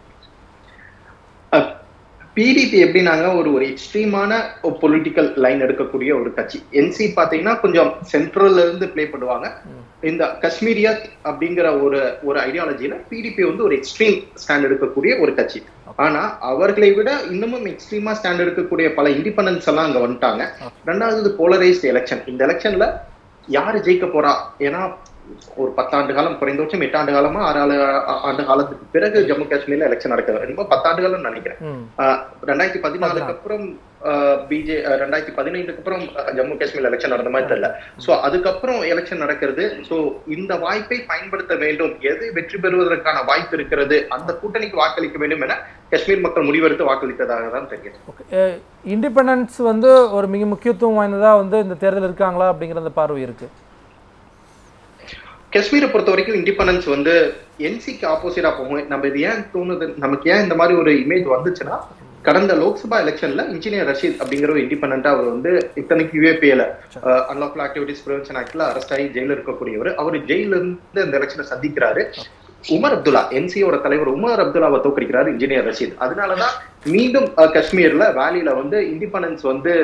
பிடிபி எப்படின்னாங்க ஒரு ஒரு எக்ஸ்ட்ரீமான பொலிட்டிக்கல் லைன் எடுக்கக்கூடிய ஒரு கட்சி என்சி பாத்தீங்கன்னா கொஞ்சம் சென்ட்ரல்ல இருந்து ப்ளே பண்ணுவாங்க இந்த காஷ்மீரியா அப்படிங்கிற ஒரு ஒரு ஐடியாலஜில பிடிபி வந்து ஒரு எக்ஸ்ட்ரீம் ஸ்டாண்ட் எடுக்கக்கூடிய ஒரு கட்சி ஆனா அவர்களை விட இன்னமும் எக்ஸ்ட்ரீமா ஸ்டாண்ட் எடுக்கக்கூடிய பல இண்டிபெண்டன்ஸ் எல்லாம் அங்க வந்துட்டாங்க ரெண்டாவது போலரைஸ்ட் எலெக்ஷன் இந்த எலெக்ஷன்ல யாரு ஜெயிக்க போறா ஏன்னா ஒரு பத்தாண்டு காலம் குறைந்தபட்சம் எட்டாண்டு காலமா ஆறு ஆளு- ஆ- ஆண்டு காலத்துக்கு பிறகு ஜம்மு காஷ்மீர்ல எலெக்ஷன் நடக்குது ரொம்ப பத்தாண்டு காலம் நினைக்கிறேன் ம் ஆஹ் ரெண்டாயிரத்தி பதினாலுக்கு அப்புறம் பிஜே ரெண்டாயிரத்தி பதினைந்துக்கு அப்புறம் அஹ், ஜம்மு காஷ்மீர் எலெக்ஷன் நடந்த மாதிரி தெரியல சோ அதுக்கப்புறம் எலெக்ஷன் நடக்கிறது சோ இந்த வாய்ப்பை பயன்படுத்த வேண்டும் எது வெற்றி பெறுவதற்கான வாய்ப்பு இருக்கிறது அந்த கூட்டணிக்கு வாக்களிக்க வேண்டும் என காஷ்மீர் மக்கள் முடிவெடுத்து வாக்களித்ததாக தான் தெரியும் ஓகே இண்டிபெண்டன்ஸ் வந்து ஒரு மிக முக்கியத்துவம் வாய்ந்ததாக வந்து இந்த தேர்தல் இருக்காங்களா அப்படிங்கிற அந்த பார்வை இருக்கு காஷ்மீரை பொறுத்த வரைக்கும் இண்டிபெண்டன்ஸ் வந்து என்சிக்கு ஆப்போசிட்டா போகும் நம்ம இது ஏன் தோணுது நமக்கு ஏன் இந்த மாதிரி ஒரு இமேஜ் வந்துச்சுன்னா கடந்த லோக்சபா எலெக்ஷன்ல இன்ஜினியர் ரஷீத் அப்படிங்கிற ஒரு இண்டிபெண்டா அவர் வந்து இத்தனைக்கு யூஏபிஏல அன்லாஃபுல் ஆக்டிவிட்டிஸ் ப்ரிவென்ஷன் ஆக்ட்ல அரெஸ்ட் ஆகி ஜெயில இருக்கக்கூடியவர் அவர் ஜெயில இருந்து இந்த எலெக்ஷனை சந்திக்கிறாரு உமர் அப்துல்லா என்சியோட தலைவர் உமர் அப்துல்லாவை தோக்கடிக்கிறாரு இன்ஜினியர் ரஷீத் அதனாலதான் மீண்டும் அஹ், காஷ்மீர்ல வேலியில வந்து இண்டிபெண்டன்ஸ் வந்து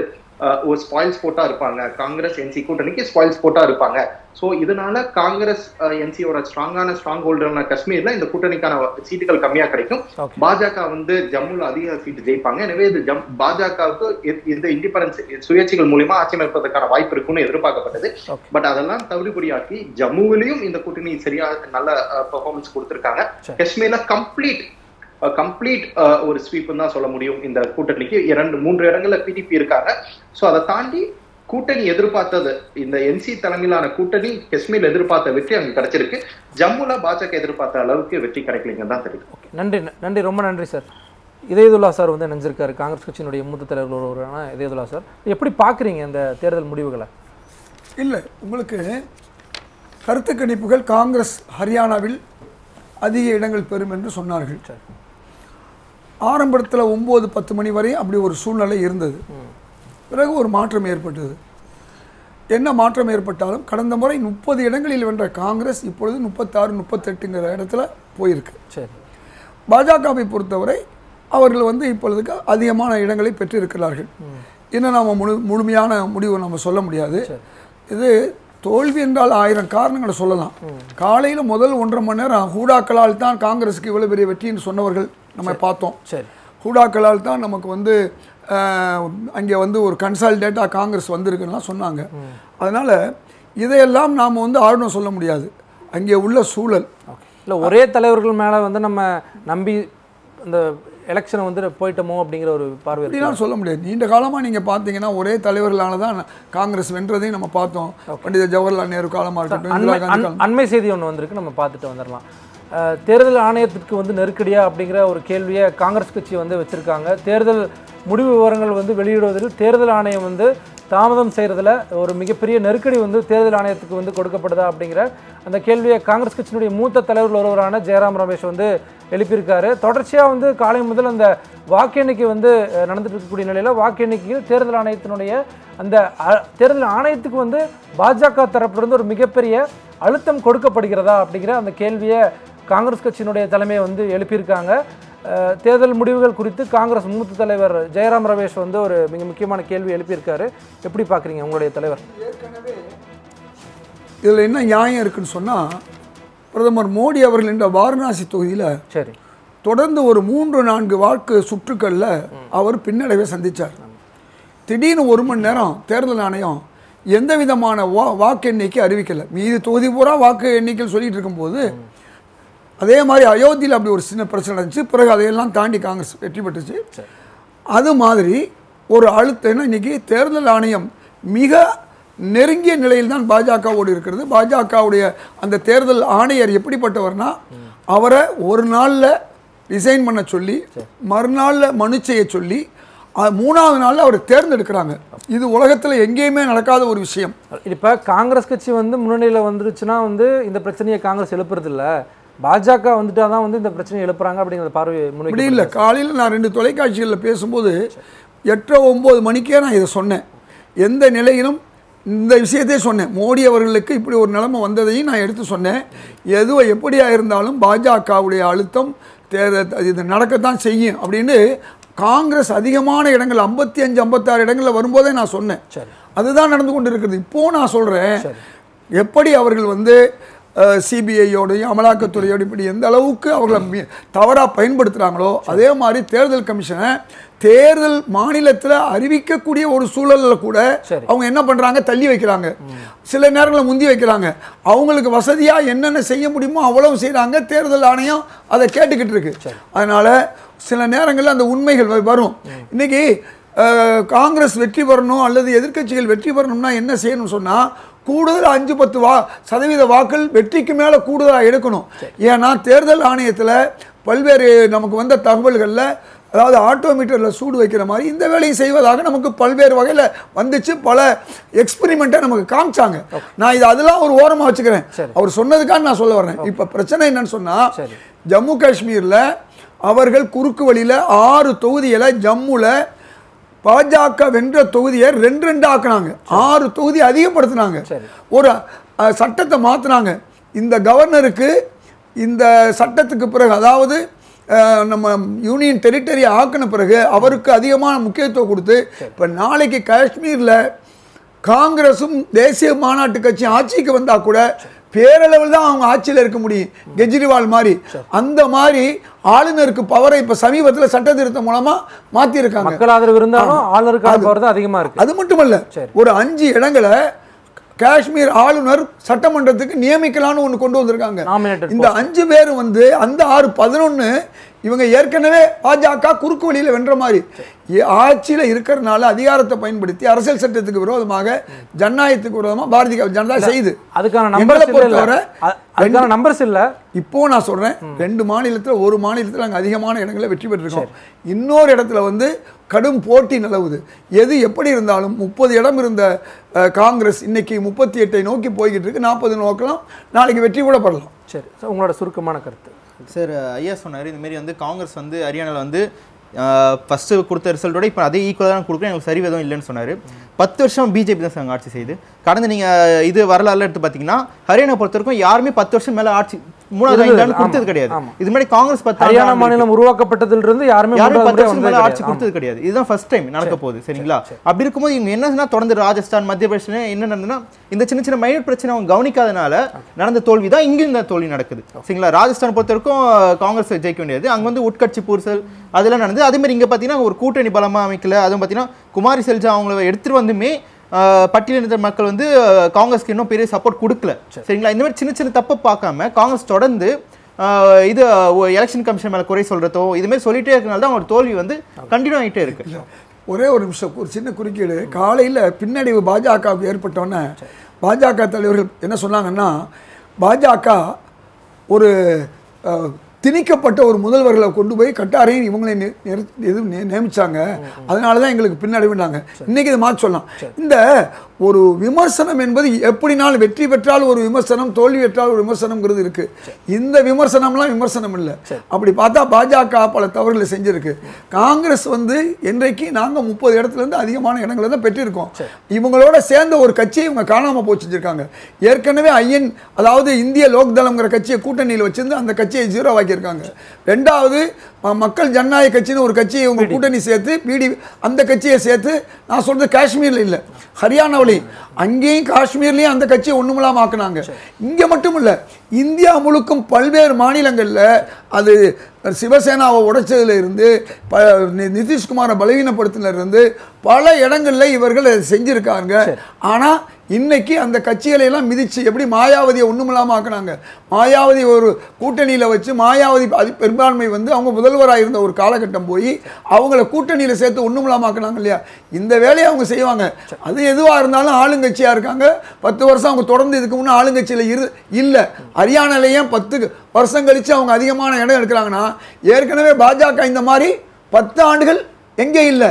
அஹ், ஒரு ஸ்பாயில் ஸ்போர்ட்டா இருப்பாங்க காங்கிரஸ் என்சி கூட்டணிக்கு ஸ்பாயில் ஸ்போர்ட்டா இருப்பாங்க சோ இதனால காங்கிரஸ் என்சியோட ஸ்ட்ராங்கான ஸ்ட்ராங் ஹோல்டரான காஷ்மீர்ல இந்த கூட்டணிக்கான சீட்டுகள் கம்மியா கிடைக்கும் Okay. பாஜக வந்து ஜம்முல அதிக சீட்டு ஜெயிப்பாங்க எனவே இது ஜம் பாஜகவுக்கு இந்த இண்டிபெண்டன்ஸ் சுயேட்சைகள் மூலியமா ஆட்சி அமைப்பதற்கான வாய்ப்பு இருக்கும்னு எதிர்பார்க்கப்பட்டது Okay. பட் அதெல்லாம் தவிடுபடியாக்கி ஜம்முவிலையும் இந்த கூட்டணி சரியா நல்ல பெர்ஃபார்மன்ஸ் கொடுத்திருக்காங்க சரி. காஷ்மீர்ல கம்ப்ளீட் கம்ப்ளீட் ஒரு ஸ்வீப் தான் சொல்ல முடியும் இந்த கூட்டணிக்கு இரண்டு மூன்று இடங்கள்ல பிடிபி இருக்காங்க சோ அதை தாண்டி கூட்டணி எதிர்பார்த்தது இந்த என்சி தலைமையிலான கூட்டணி காஷ்மீர்ல எதிர்பார்த்த வெற்றி அங்க கிடைச்சிருக்கு ஜம்முல பாஜக எதிர்பார்த்த அளவுக்கு வெற்றி கிடைக்கலைங்கன்னு தான் தெரியும் ஓகே நன்றி நன்றி ரொம்ப நன்றி சார் இதயதுல்லா சார் வந்து நினைஞ்சிருக்காரு காங்கிரஸ் கட்சியினுடைய மூத்த தலைவர் ஒருவரான இதயதுல்லா சார் எப்படி பார்க்குறீங்க இந்த தேர்தல் முடிவுகளை இல்லை உங்களுக்கு கருத்து கணிப்புகள் காங்கிரஸ் ஹரியானாவில் அதிக இடங்கள் பெறும் என்று சொன்னார்கள் சரி. ஆரம்பத்தில் ஒம்பது பத்து மணி வரை அப்படி ஒரு சூழ்நிலை இருந்தது பிறகு ஒரு மாற்றம் ஏற்பட்டது என்ன மாற்றம் ஏற்பட்டாலும் கடந்த முறை முப்பது இடங்களில் வென்ற காங்கிரஸ் இப்பொழுது முப்பத்தாறு முப்பத்தெட்டுங்கிற இடத்துல போயிருக்கு சரி பாஜகவை பொறுத்தவரை அவர்கள் வந்து இப்பொழுதுக்கு அதிகமான இடங்களை பெற்றிருக்கிறார்கள் இன்னும் நாம் முழு முழுமையான முடிவு நம்ம சொல்ல முடியாது இது தோல்வி என்றால் ஆயிரம் காரணங்களை சொல்லலாம் காலையில் முதல் ஒன்றரை மணி நேரம் ஹூடாக்களால் தான் காங்கிரஸுக்கு இவ்வளோ பெரிய வெற்றின்னு சொன்னவர்கள் நம்ம பார்த்தோம் சரி ஹூடாக்களால் தான் நமக்கு வந்து அஹ், அங்கே வந்து ஒரு கன்சால்டேட்டாக காங்கிரஸ் வந்திருக்குன்னுலாம் சொன்னாங்க அதனால் இதையெல்லாம் நாம் வந்து ஆழம் சொல்ல முடியாது அங்கே உள்ள சூழல் ஓகே இல்லை ஒரே தலைவர்கள் மேலே வந்து நம்ம நம்பி இந்த எலெக்ஷனை வந்து போயிட்டோமோ அப்படிங்கிற ஒரு பார்வை இருக்கு அப்படிலாம் சொல்ல முடியாது நீண்ட காலமாக நீங்கள் பார்த்தீங்கன்னா ஒரே தலைவர்களால தான் காங்கிரஸ் வென்றதையும் நம்ம பார்த்தோம் பண்டித ஜவஹர்லால் நேரு காலமாக இருக்கட்டும் அண்மை இந்திரா காந்தி அண்- காலம் அண்மை செய்தி ஒன்று வந்திருக்கு நம்ம பார்த்துட்டு வந்துடலாம் அஹ், தேர்தல் ஆணையத்திற்கு வந்து நெருக்கடியா அப்படிங்கிற ஒரு கேள்வியை காங்கிரஸ் கட்சி வந்து வச்சிருக்காங்க தேர்தல் முடிவு விவரங்கள் வந்து வெளியிடுவதில் தேர்தல் ஆணையம் வந்து தாமதம் செய்கிறதுல ஒரு மிகப்பெரிய நெருக்கடி வந்து தேர்தல் ஆணையத்துக்கு வந்து கொடுக்கப்படுதா அப்படிங்கிற அந்த கேள்வியை காங்கிரஸ் கட்சியினுடைய மூத்த தலைவர்கள் ஒருவரான ஜெயராம் ரமேஷ் வந்து எழுப்பியிருக்காரு தொடர்ச்சியாக வந்து காலை முதல் அந்த வாக்கு எண்ணிக்கை வந்து அஹ், நடந்துட்டு இருக்கக்கூடிய நிலையில் வாக்கு எண்ணிக்கையில் தேர்தல் ஆணையத்தினுடைய அந்த அ- தேர்தல் ஆணையத்துக்கு வந்து பாஜக தரப்பிலிருந்து ஒரு மிகப்பெரிய அழுத்தம் கொடுக்கப்படுகிறதா அப்படிங்கிற அந்த கேள்வியை காங்கிரஸ் கட்சியினுடைய தலைமையை வந்து எழுப்பியிருக்காங்க அஹ், தேர்தல் முடிவுகள் குறித்து காங்கிரஸ் மூத்த தலைவர் ஜெயராம் ரமேஷ் வந்து ஒரு மிக முக்கியமான கேள்வி எழுப்பியிருக்காரு எப்படி பார்க்குறீங்க உங்களுடைய தலைவர் இதில் என்ன நியாயம் இருக்குன்னு சொன்னால் பிரதமர் மோடி அவர்கள் இந்த வாரணாசி தொகுதியில் சரி தொடர்ந்து ஒரு மூன்று நான்கு வாக்கு சுற்றுக்களில் அவர் பின்னடைவை சந்திச்சார் திடீர்னு ஒரு மணி நேரம் தேர்தல் ஆணையம் எந்த விதமான வா வாக்கு எண்ணிக்கை அறிவிக்கலை மீதி தொகுதி பூரா வாக்கு எண்ணிக்கை சொல்லிட்டு இருக்கும்போது அதே மாதிரி அயோத்தியில் அப்படி ஒரு சின்ன பிரச்சனை இருந்துச்சு பிறகு அதையெல்லாம் தாண்டி காங்கிரஸ் வெற்றி பெற்றுச்சு அது மாதிரி ஒரு அழுத்தம் இன்னைக்கு தேர்தல் ஆணையம் மிக நெருங்கிய நிலையில் தான் பாஜகவோடு இருக்கிறது பாஜகவுடைய அந்த தேர்தல் ஆணையர் எப்படிப்பட்டவர்னா அவரை ஒரு நாளில் ரிசைன் பண்ண சொல்லி மறுநாளில் மனு செய்ய சொல்லி அஹ், மூணாவது நாளில் அவர் தேர்ந்தெடுக்கிறாங்க இது உலகத்தில் எங்கேயுமே நடக்காத ஒரு விஷயம் இப்போ காங்கிரஸ் கட்சி வந்து முன்னணியில் வந்துருச்சுன்னா வந்து இந்த பிரச்சனையை காங்கிரஸ் எழுப்புறது இல்ல பாஜக வந்துட்டா தான் வந்து இந்த பிரச்சனையை எழுப்புறாங்க அப்படிங்கிற பார்வை அப்படி முன்னாடி இல்லை காலையில் நான் ரெண்டு தொலைக்காட்சிகளில் பேசும்போது எட்டரை ஒம்பது மணிக்கே நான் இதை சொன்னேன் எந்த நிலையிலும் இந்த விஷயத்தையே சொன்னேன் மோடி அவர்களுக்கு இப்படி ஒரு நிலைமை வந்ததையும் நான் எடுத்து சொன்னேன் எதுவும் எப்படியா இருந்தாலும் பாஜகவுடைய அழுத்தம் தேர்தல் இது நடக்கத்தான் செய்யும் அப்படின்னு காங்கிரஸ் அதிகமான இடங்கள் ஐம்பத்தி அஞ்சு ஐம்பத்தாறு இடங்களில் வரும்போதே நான் சொன்னேன் சரி. அதுதான் நடந்து கொண்டு இருக்கிறது இப்போ நான் சொல்கிறேன் எப்படி அவர்கள் வந்து சிபிஐயோடையும் அமலாக்கத்துறையோடு இப்படி எந்த அளவுக்கு அவர்களை தவறாக பயன்படுத்துகிறாங்களோ அதே மாதிரி தேர்தல் கமிஷனை தேர்தல் மாநிலத்தில் அறிவிக்கக்கூடிய ஒரு சூழலில் கூட சரி. அவங்க என்ன பண்ணுறாங்க தள்ளி வைக்கிறாங்க சில நேரங்களில் முந்தி வைக்கிறாங்க அவங்களுக்கு வசதியாக என்னென்ன செய்ய முடியுமோ அவ்வளவு செய்கிறாங்க தேர்தல் ஆணையம் அதை கேட்டுக்கிட்டு இருக்கு அதனால் சில நேரங்களில் அந்த உண்மைகள் வ- வரும் இன்னைக்கு அஹ், காங்கிரஸ் வெற்றி பெறணும் அல்லது எதிர்க்கட்சிகள் வெற்றி பெறணும்னா என்ன செய்யணும்னு சொன்னால் கூடுதல் அஞ்சு பத்து வா சதவீத வாக்கள் வெற்றிக்கு மேலே கூடுதலாக எடுக்கணும் ஏன்னா தேர்தல் ஆணையத்தில் பல்வேறு நமக்கு வந்த தகவல்களில் அதாவது ஆட்டோமீட்டரில் சூடு வைக்கிற மாதிரி இந்த வேலையை செய்வதாக நமக்கு பல்வேறு வகையில் வந்துச்சு பல எக்ஸ்பெரிமெண்ட்டை நமக்கு காமிச்சாங்க நான் இது அதெல்லாம் ஒரு ஓரமாக வச்சுக்கிறேன் அவர் சொன்னதுக்காக நான் சொல்ல வரேன் இப்போ பிரச்சனை என்னன்னு சொன்னால் சரி. ஜம்மு காஷ்மீரில் அவர்கள் குறுக்கு வழியில் ஆறு தொகுதிகளை ஜம்முல பாஜக வென்ற தொகுதியை ரெண்டு ரெண்டு ஆக்குனாங்க ஆறு தொகுதி அதிகப்படுத்தினாங்க சரி. ஒரு அஹ், சட்டத்தை மாற்றினாங்க இந்த கவர்னருக்கு இந்த சட்டத்துக்கு பிறகு அதாவது அஹ், நம்ம யூனியன் டெரிட்டரி ஆக்கின பிறகு அவருக்கு அதிகமான முக்கியத்துவம் கொடுத்து இப்போ நாளைக்கு காஷ்மீரில் காங்கிரஸும் தேசிய மாநாட்டு கட்சி ஆட்சிக்கு வந்தா கூட பேரளவில் தான் அவங்க ஆட்சியில் இருக்க முடியும் கெஜ்ரிவால் மாதிரி அந்த மாதிரி ஆளுநருக்கு பவரை இப்போ சமீபத்தில் சட்ட திருத்தம் மூலமா மாற்றிருக்காங்க மக்கள் ஆதரவு இருந்தாலும் ஆளுநருக்கான பவர் தான் அதிகமா இருக்கு அது மட்டுமல்ல ஒரு அஞ்சு இடங்களை காஷ்மீர் ஆளுநர் சட்டமன்றத்துக்கு நியமிக்கலாம்னு ஒன்று கொண்டு வந்திருக்காங்க Nominated இந்த அஞ்சு பேர் வந்து அந்த ஆறு பதினொன்று இவங்க ஏற்கனவே பாஜக குறுக்கு வழியில் வென்ற மாதிரி ஏ- ஆட்சியில இருக்கிறதுனால அதிகாரத்தை பயன்படுத்தி அரசியல் சட்டத்துக்கு விரோதமாக ஜனநாயகத்துக்கு விரோதமாக பாரதிய ஜனதா செய்யுது அதுக்கான எங்களை நம்பர்ஸ் இல்ல பொறுத்தவரை அ- அதுக்கான நம்பர்ஸ் இல்ல இப்போ நான் சொல்றேன் ரெண்டு மாநிலத்துல ஒரு மாநிலத்துல நாங்கள் அதிகமான இடங்களை வெற்றி பெற்றிருக்கோம் இன்னொரு இடத்துல வந்து கடும் போட்டி நிலவுது எது எப்படி இருந்தாலும் முப்பது இடம் இருந்த அஹ், காங்கிரஸ் இன்னைக்கு முப்பத்தி எட்டை நோக்கி போய்கிட்டு இருக்கு நாற்பது நோக்கலாம் நாளைக்கு வெற்றி கூட படலாம் சரி so உங்களோட சுருக்கமான கருத்து சார் ஐயா சொன்னார் இந்த மாதிரி வந்து காங்கிரஸ் வந்து ஹரியானாவில் வந்து ஃபஸ்ட்டு கொடுத்த ரிசல்ட்டோட இப்போ அதே ஈக்குவலாக தான் கொடுக்குறேன் எங்களுக்கு சரி எதுவும் இல்லைன்னு சொன்னார் பத்து வருஷம் பிஜேபி தான் சார் ஆட்சி செய்யுது கடந்த நீங்கள் இது வரலாறுல எடுத்து பார்த்தீங்கன்னா ஹரியானா பொறுத்த வரைக்கும் யாருமே பத்து வருஷம் மேலே ஆட்சி மூணாவது இருந்தது, ஐந்து ஆண்டு கொடுத்தது ஆமா, கிடையாது ஆமா. இது மாதிரி காங்கிரஸ் பத்து ஹரியானா ஆண்டு இருக்கு. மாநிலம் உருவாக்கப்பட்டதிலிருந்து யாருமே யாருமே மூன்றாவது பத்து முறை வருஷம் வந்ததே மேல ஆட்சி கிடையாது. கொடுத்தது கிடையாது இதுதான் ஃபர்ஸ்ட் டைம் நடக்க போகுது சரிங்களா அப்படி இருக்கும்போது இவங்க என்னன்னா தொடர்ந்து ராஜஸ்தான் மத்திய பிரதேசம் என்ன நடந்ததுன்னா இந்த சின்ன சின்ன மைனர் பிரச்சனை அவங்க கவனிக்காதனால நடந்த தோல்வி தான் இங்கேயும் இந்த தோல்வி நடக்குது சரிங்களா ராஜஸ்தான் பொறுத்த வரைக்கும் காங்கிரஸ் ஜெயிக்க வேண்டியது அங்க வந்து உட்கட்சி பூர்சல் அதெல்லாம் நடந்தது அதே மாதிரி இங்க பாத்தீங்கன்னா ஒரு கூட்டணி பலமா அமைக்கல அதுவும் பாத்தீங்கன்னா குமாரி செல்ஜா அவங்கள எடுத்துட்டு வந்துமே ஆஹ், பட்டியலினத்த மக்கள் வந்து ஆஹ், காங்கிரஸ்க்கு இன்னும் பெரிய சப்போர்ட் கொடுக்கல சரிங்களா இந்த மாதிரி சின்ன சின்ன தப்பை பார்க்காம காங்கிரஸ் தொடர்ந்து ஆஹ், இது எலெக்ஷன் கமிஷன் மேல குறை சொல்றதோ இது மாதிரி சொல்லிட்டே இருக்கனால தான் அவங்க தோல்வி வந்து கண்டினியூ ஆகிட்டே இருக்கு ஒரே ஒரு நிமிஷம் ஒரு சின்ன குறுக்கீடு காலையில் பின்னடைவு பாஜகவுக்கு ஏற்பட்டோன்னே பாஜக தலைவர்கள் என்ன சொன்னாங்கன்னா பாஜக ஒரு அஹ், திணிக்கப்பட்ட ஒரு முதல்வர்களை கொண்டு போய் கட்டாரையும் இவங்களை நி- நிறுத்தி- இது நி- நியமிச்சாங்க அதனால தான் எங்களுக்கு பின்னடைவுனாங்க இன்னைக்கு இதை மாற்றி சொல்லலாம் இந்த ஒரு விமர்சனம் என்பது எப்படினாலும் வெற்றி பெற்றால் ஒரு விமர்சனம் தோல்வி பெற்றால் ஒரு விமர்சனம்ங்கிறது இருக்கு இந்த விமர்சனம்லாம் விமர்சனம் இல்லை அப்படி பார்த்தா பாஜக பல தவறுகளை செஞ்சிருக்கு காங்கிரஸ் வந்து இன்றைக்கு நாங்கள் முப்பது இடத்துல இருந்து அதிகமான இடங்களை தான் பெற்றிருக்கோம் இவங்களோட சேர்ந்த ஒரு கட்சியை இவங்க காணாம போச்சு செஞ்சிருக்காங்க ஏற்கனவே ஐயன் அதாவது இந்திய லோக் தளம்ங்கிற கட்சியை கூட்டணியில் வச்சிருந்து அந்த கட்சியை ஜீரோ ஆக்கியிருக்காங்க ரெண்டாவது ம- மக்கள் ஜனநாயக கட்சின்னு ஒரு கட்சியை இவங்க கூட்டணி சேர்த்து பிடி அந்த கட்சியை சேர்த்து நான் சொல்றது காஷ்மீர்ல இல்லை ஹரியானாவிலையும் அங்கேயும் காஷ்மீர்லயும் அந்த கட்சியை ஒண்ணுமில்லாம ஆக்குனாங்க இங்க மட்டும் இல்ல இந்தியா முழுக்கும் பல்வேறு மாநிலங்கள்ல அது சிவசேனாவை உடைச்சதுல இருந்து ப நி- நிதிஷ்குமாரை பலவீனப்படுத்தினதுல இருந்து பல இடங்கள்ல இவர்கள் அதை செஞ்சிருக்காங்க ஆனா இன்னைக்கு அந்த கட்சிகளை எல்லாம் மிதிச்சு எப்படி மாயாவதியை ஒண்ணுமில்லாம ஆக்குனாங்க மாயாவதி ஒரு கூட்டணியில வச்சு மாயாவதி அது பெரும்பான்மை வந்து அவங்க முதல்வராக இருந்த ஒரு காலகட்டம் போய் அவங்கள கூட்டணியில சேர்த்து ஒண்ணுமில்லாம ஆக்குனாங்க இல்லையா இந்த வேலையை அவங்க செய்வாங்க அது எதுவா இருந்தாலும் ஆளுங்கட்சியா இருக்காங்க பத்து வருஷம் அவங்க தொடர்ந்து இதுக்கு முன்னே ஆளுங்கட்சியில இரு இல்ல ஹரியானாலேயே பத்து வருஷம் கழிச்சு அவங்க அதிகமான இடம் எடுக்கிறாங்கன்னா ஏற்கனவே பாஜக இந்த மாதிரி பத்து ஆண்டுகள் எங்கே இல்லை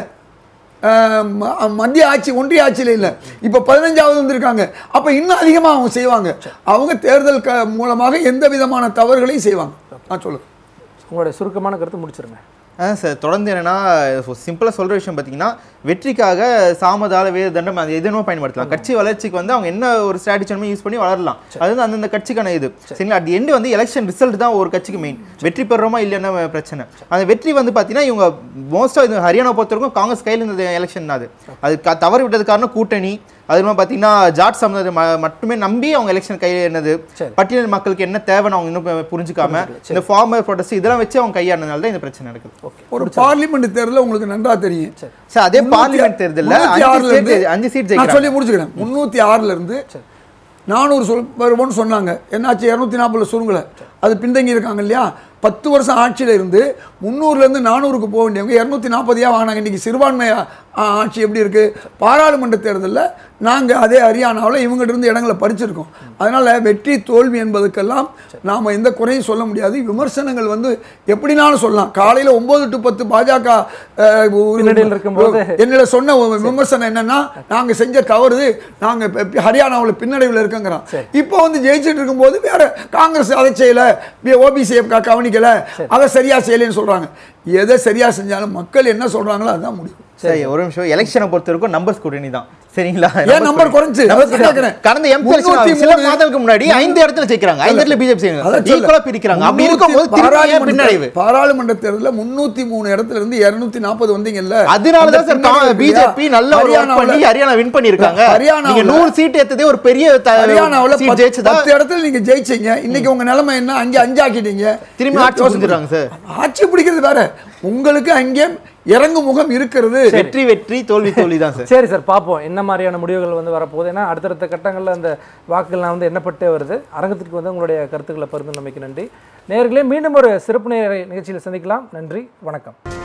அஹ் ம- மத்திய ஆட்சி ஒன்றிய ஆட்சியில் இல்லை இப்போ பதினஞ்சாவது வந்திருக்காங்க அப்போ இன்னும் அதிகமாக அவங்க செய்வாங்க அவங்க தேர்தல் க மூலமாக எந்த விதமான தவறுகளையும் செய்வாங்க நான் சொல்லுங்க உங்களுடைய சுருக்கமான கருத்து முடிச்சிருங்க அதான் சார் தொடர்ந்து என்னன்னா சிம்பிளாக சொல்கிற விஷயம் பார்த்தீங்கன்னா வெற்றிக்காக சாமதால வேறு தண்டம் அது எதுவும் பயன்படுத்தலாம் கட்சி வளர்ச்சிக்கு வந்து அவங்க என்ன ஒரு ஸ்ட்ராட்டஜி யூஸ் பண்ணி வளரலாம் அது வந்து அந்தந்த கட்சிக்கான இது சரிங்களா அட் எண்டு வந்து எலெக்ஷன் ரிசல்ட் தான் ஒரு கட்சிக்கு மெயின் வெற்றி பெறுறோமா இல்லைன்னா பிரச்சனை அந்த வெற்றி வந்து பார்த்தீங்கன்னா இவங்க மோஸ்ட்டாக இது ஹரியானா பொறுத்த வரைக்கும் காங்கிரஸ் கையில் இருந்த எலெக்ஷன் தான் அது அது க- தவறு விட்டது காரணம் கூட்டணி அது மாதிரி பார்த்தீங்கன்னா ஜாட் சம்மந்தத்தை ம- மட்டுமே நம்பி அவங்க எலெக்ஷன் கையில் என்னது சரி. பட்டியல் மக்களுக்கு என்ன தேவைன்னு அவங்க இன்னும் பு- புரிஞ்சுக்காம இந்த ஃபார்மர் ப்ரொடெஸ்ட் இதெல்லாம் வச்சு அவங்க கையாடினால தான் இந்த பிரச்சனை நடக்குது ஓகே ஒரு பார்லிமெண்ட் தேர்தல் உங்களுக்கு நன்றா தெரியும் சார் அதே பார்லிமெண்ட் தேர்தலில் முன்னூத்தி அஞ்சு ஆறுல சீட் இருந்து- அஞ்சு சீட் நான் ஜெயிக்கிறாங்க சொல்லி முடிச்சுக்கிறேன் முந்நூற்றி ஆறுல இருந்து நானூறு சொல் வருவோம்னு சொன்னாங்க என்னாச்சு இரநூத்தி நாற்பதுல சுருங்கலை அது பின்தங்கி இருக்காங்க இல்லையா பத்து வருஷம் ஆட்சியில் இருந்து முந்நூறுலேருந்து நானூறுக்கு போக வேண்டியவங்க இரநூத்தி நாற்பதையாக வாங்கினாங்க இன்றைக்கி சிறுபான்மை ஆ- ஆட்சி எப்படி இருக்குது பாராளுமன்ற தேர்தலில் நாங்கள் அதே ஹரியானாவில் இவங்ககிட்ட இருந்து இடங்களை பறிச்சிருக்கோம் அதனால் வெற்றி தோல்வி என்பதுக்கெல்லாம் நாம் எந்த குறையும் சொல்ல முடியாது விமர்சனங்கள் வந்து எப்படினாலும் சொல்லலாம் காலையில் ஒம்பது டு பத்து பாஜக அஹ், ஒரு- பின்னணியில் இருக்கும்போது என்னிட சொன்ன ஒரு விமர்சனம் என்னன்னா நாங்க செஞ்ச தவறு நாங்க இப்ப ஹரியானாவில் பின்னடைவில் இருக்கங்கிறோம் இப்போ வந்து ஜெயிச்சிட்டு இருக்கும்போது வேற காங்கிரஸ் அதை செய்யல ஓபிசி கவனிக்கல அதை சரியா செய்யலைன்னு சொல்றாங்க எதை சரியா செஞ்சாலும் மக்கள் என்ன சொல்றாங்களோ அதுதான் முடியும் சரி ஒரு நிமிஷம் எலெக்ஷனை பொறுத்த வரைக்கும் நம்பர்ஸ் கூட்டணி தான் சரிங்களா ஏன் நம்பர் குறைஞ்சு நமக்கு கேட்கிறேன். கடந்த எம்பி முன்னூத்தி சில மூணு- மாதங்களுக்கு முன்னாடி ஐந்து இடத்துல ஜெயிக்கிறாங்க ஐந்து இடத்துல பிஜேபி அதான் சொல்ல. ஈக்குவலா பிரிக்கிறாங்க அப்படி இருக்கும்போது திரும்பி ஏன் பாராளுமன்ற பின்னடைவு பாராளுமன்ற தேர்தலில் முன்னூத்தி மூணு இடத்துல இருந்து இருநூத்தி நாற்பது வந்தீங்கல்ல அதனாலதான் அந்த சார் பின்னடைவு இருக்கு பிஜேபி இல்லையா? நல்ல ஒரு work ஹரியானாவுல- பண்ணி ஹரியானா வின் பண்ணிருக்காங்க ஹரியானாவுல- நீங்க நூறு சீட் ஏத்ததே ஒரு பெரிய ஹரியானாவுல சீட் பத்து ஜெயிச்சதா பத்து இடத்துல நீங்க ஜெயிச்சீங்க இன்னைக்கு உங்க நிலைமை என்ன அங்க அஞ்சாக்கிட்டீங்க திரும்பி இதை ஆட்சி யோசனை புரிஞ்சுறாங்க சார். பண்ணுங்க. ஆட்சி பிடிக்கிறது வேற உங்களுக்கு அங்கே இறங்கு முகம் இருக்கிறது வெற்றி வெற்றி தோல்வி தோல்வி தான் சார் சரி சார் பார்ப்போம் என்ன மாதிரியான முடிவுகள் வந்து வரப்போகுது ஏன்னா அடுத்தடுத்த கட்டங்களில் அந்த வாக்குகள்லாம் வந்து எண்ணப்பட்டே வருது அரங்கத்திற்கு வந்து உங்களுடைய கருத்துக்களை பகிர்ந்து நம்பிக்கை நன்றி நேர்களே மீண்டும் ஒரு சிறப்பு நேர நிகழ்ச்சியில் சந்திக்கலாம் நன்றி வணக்கம்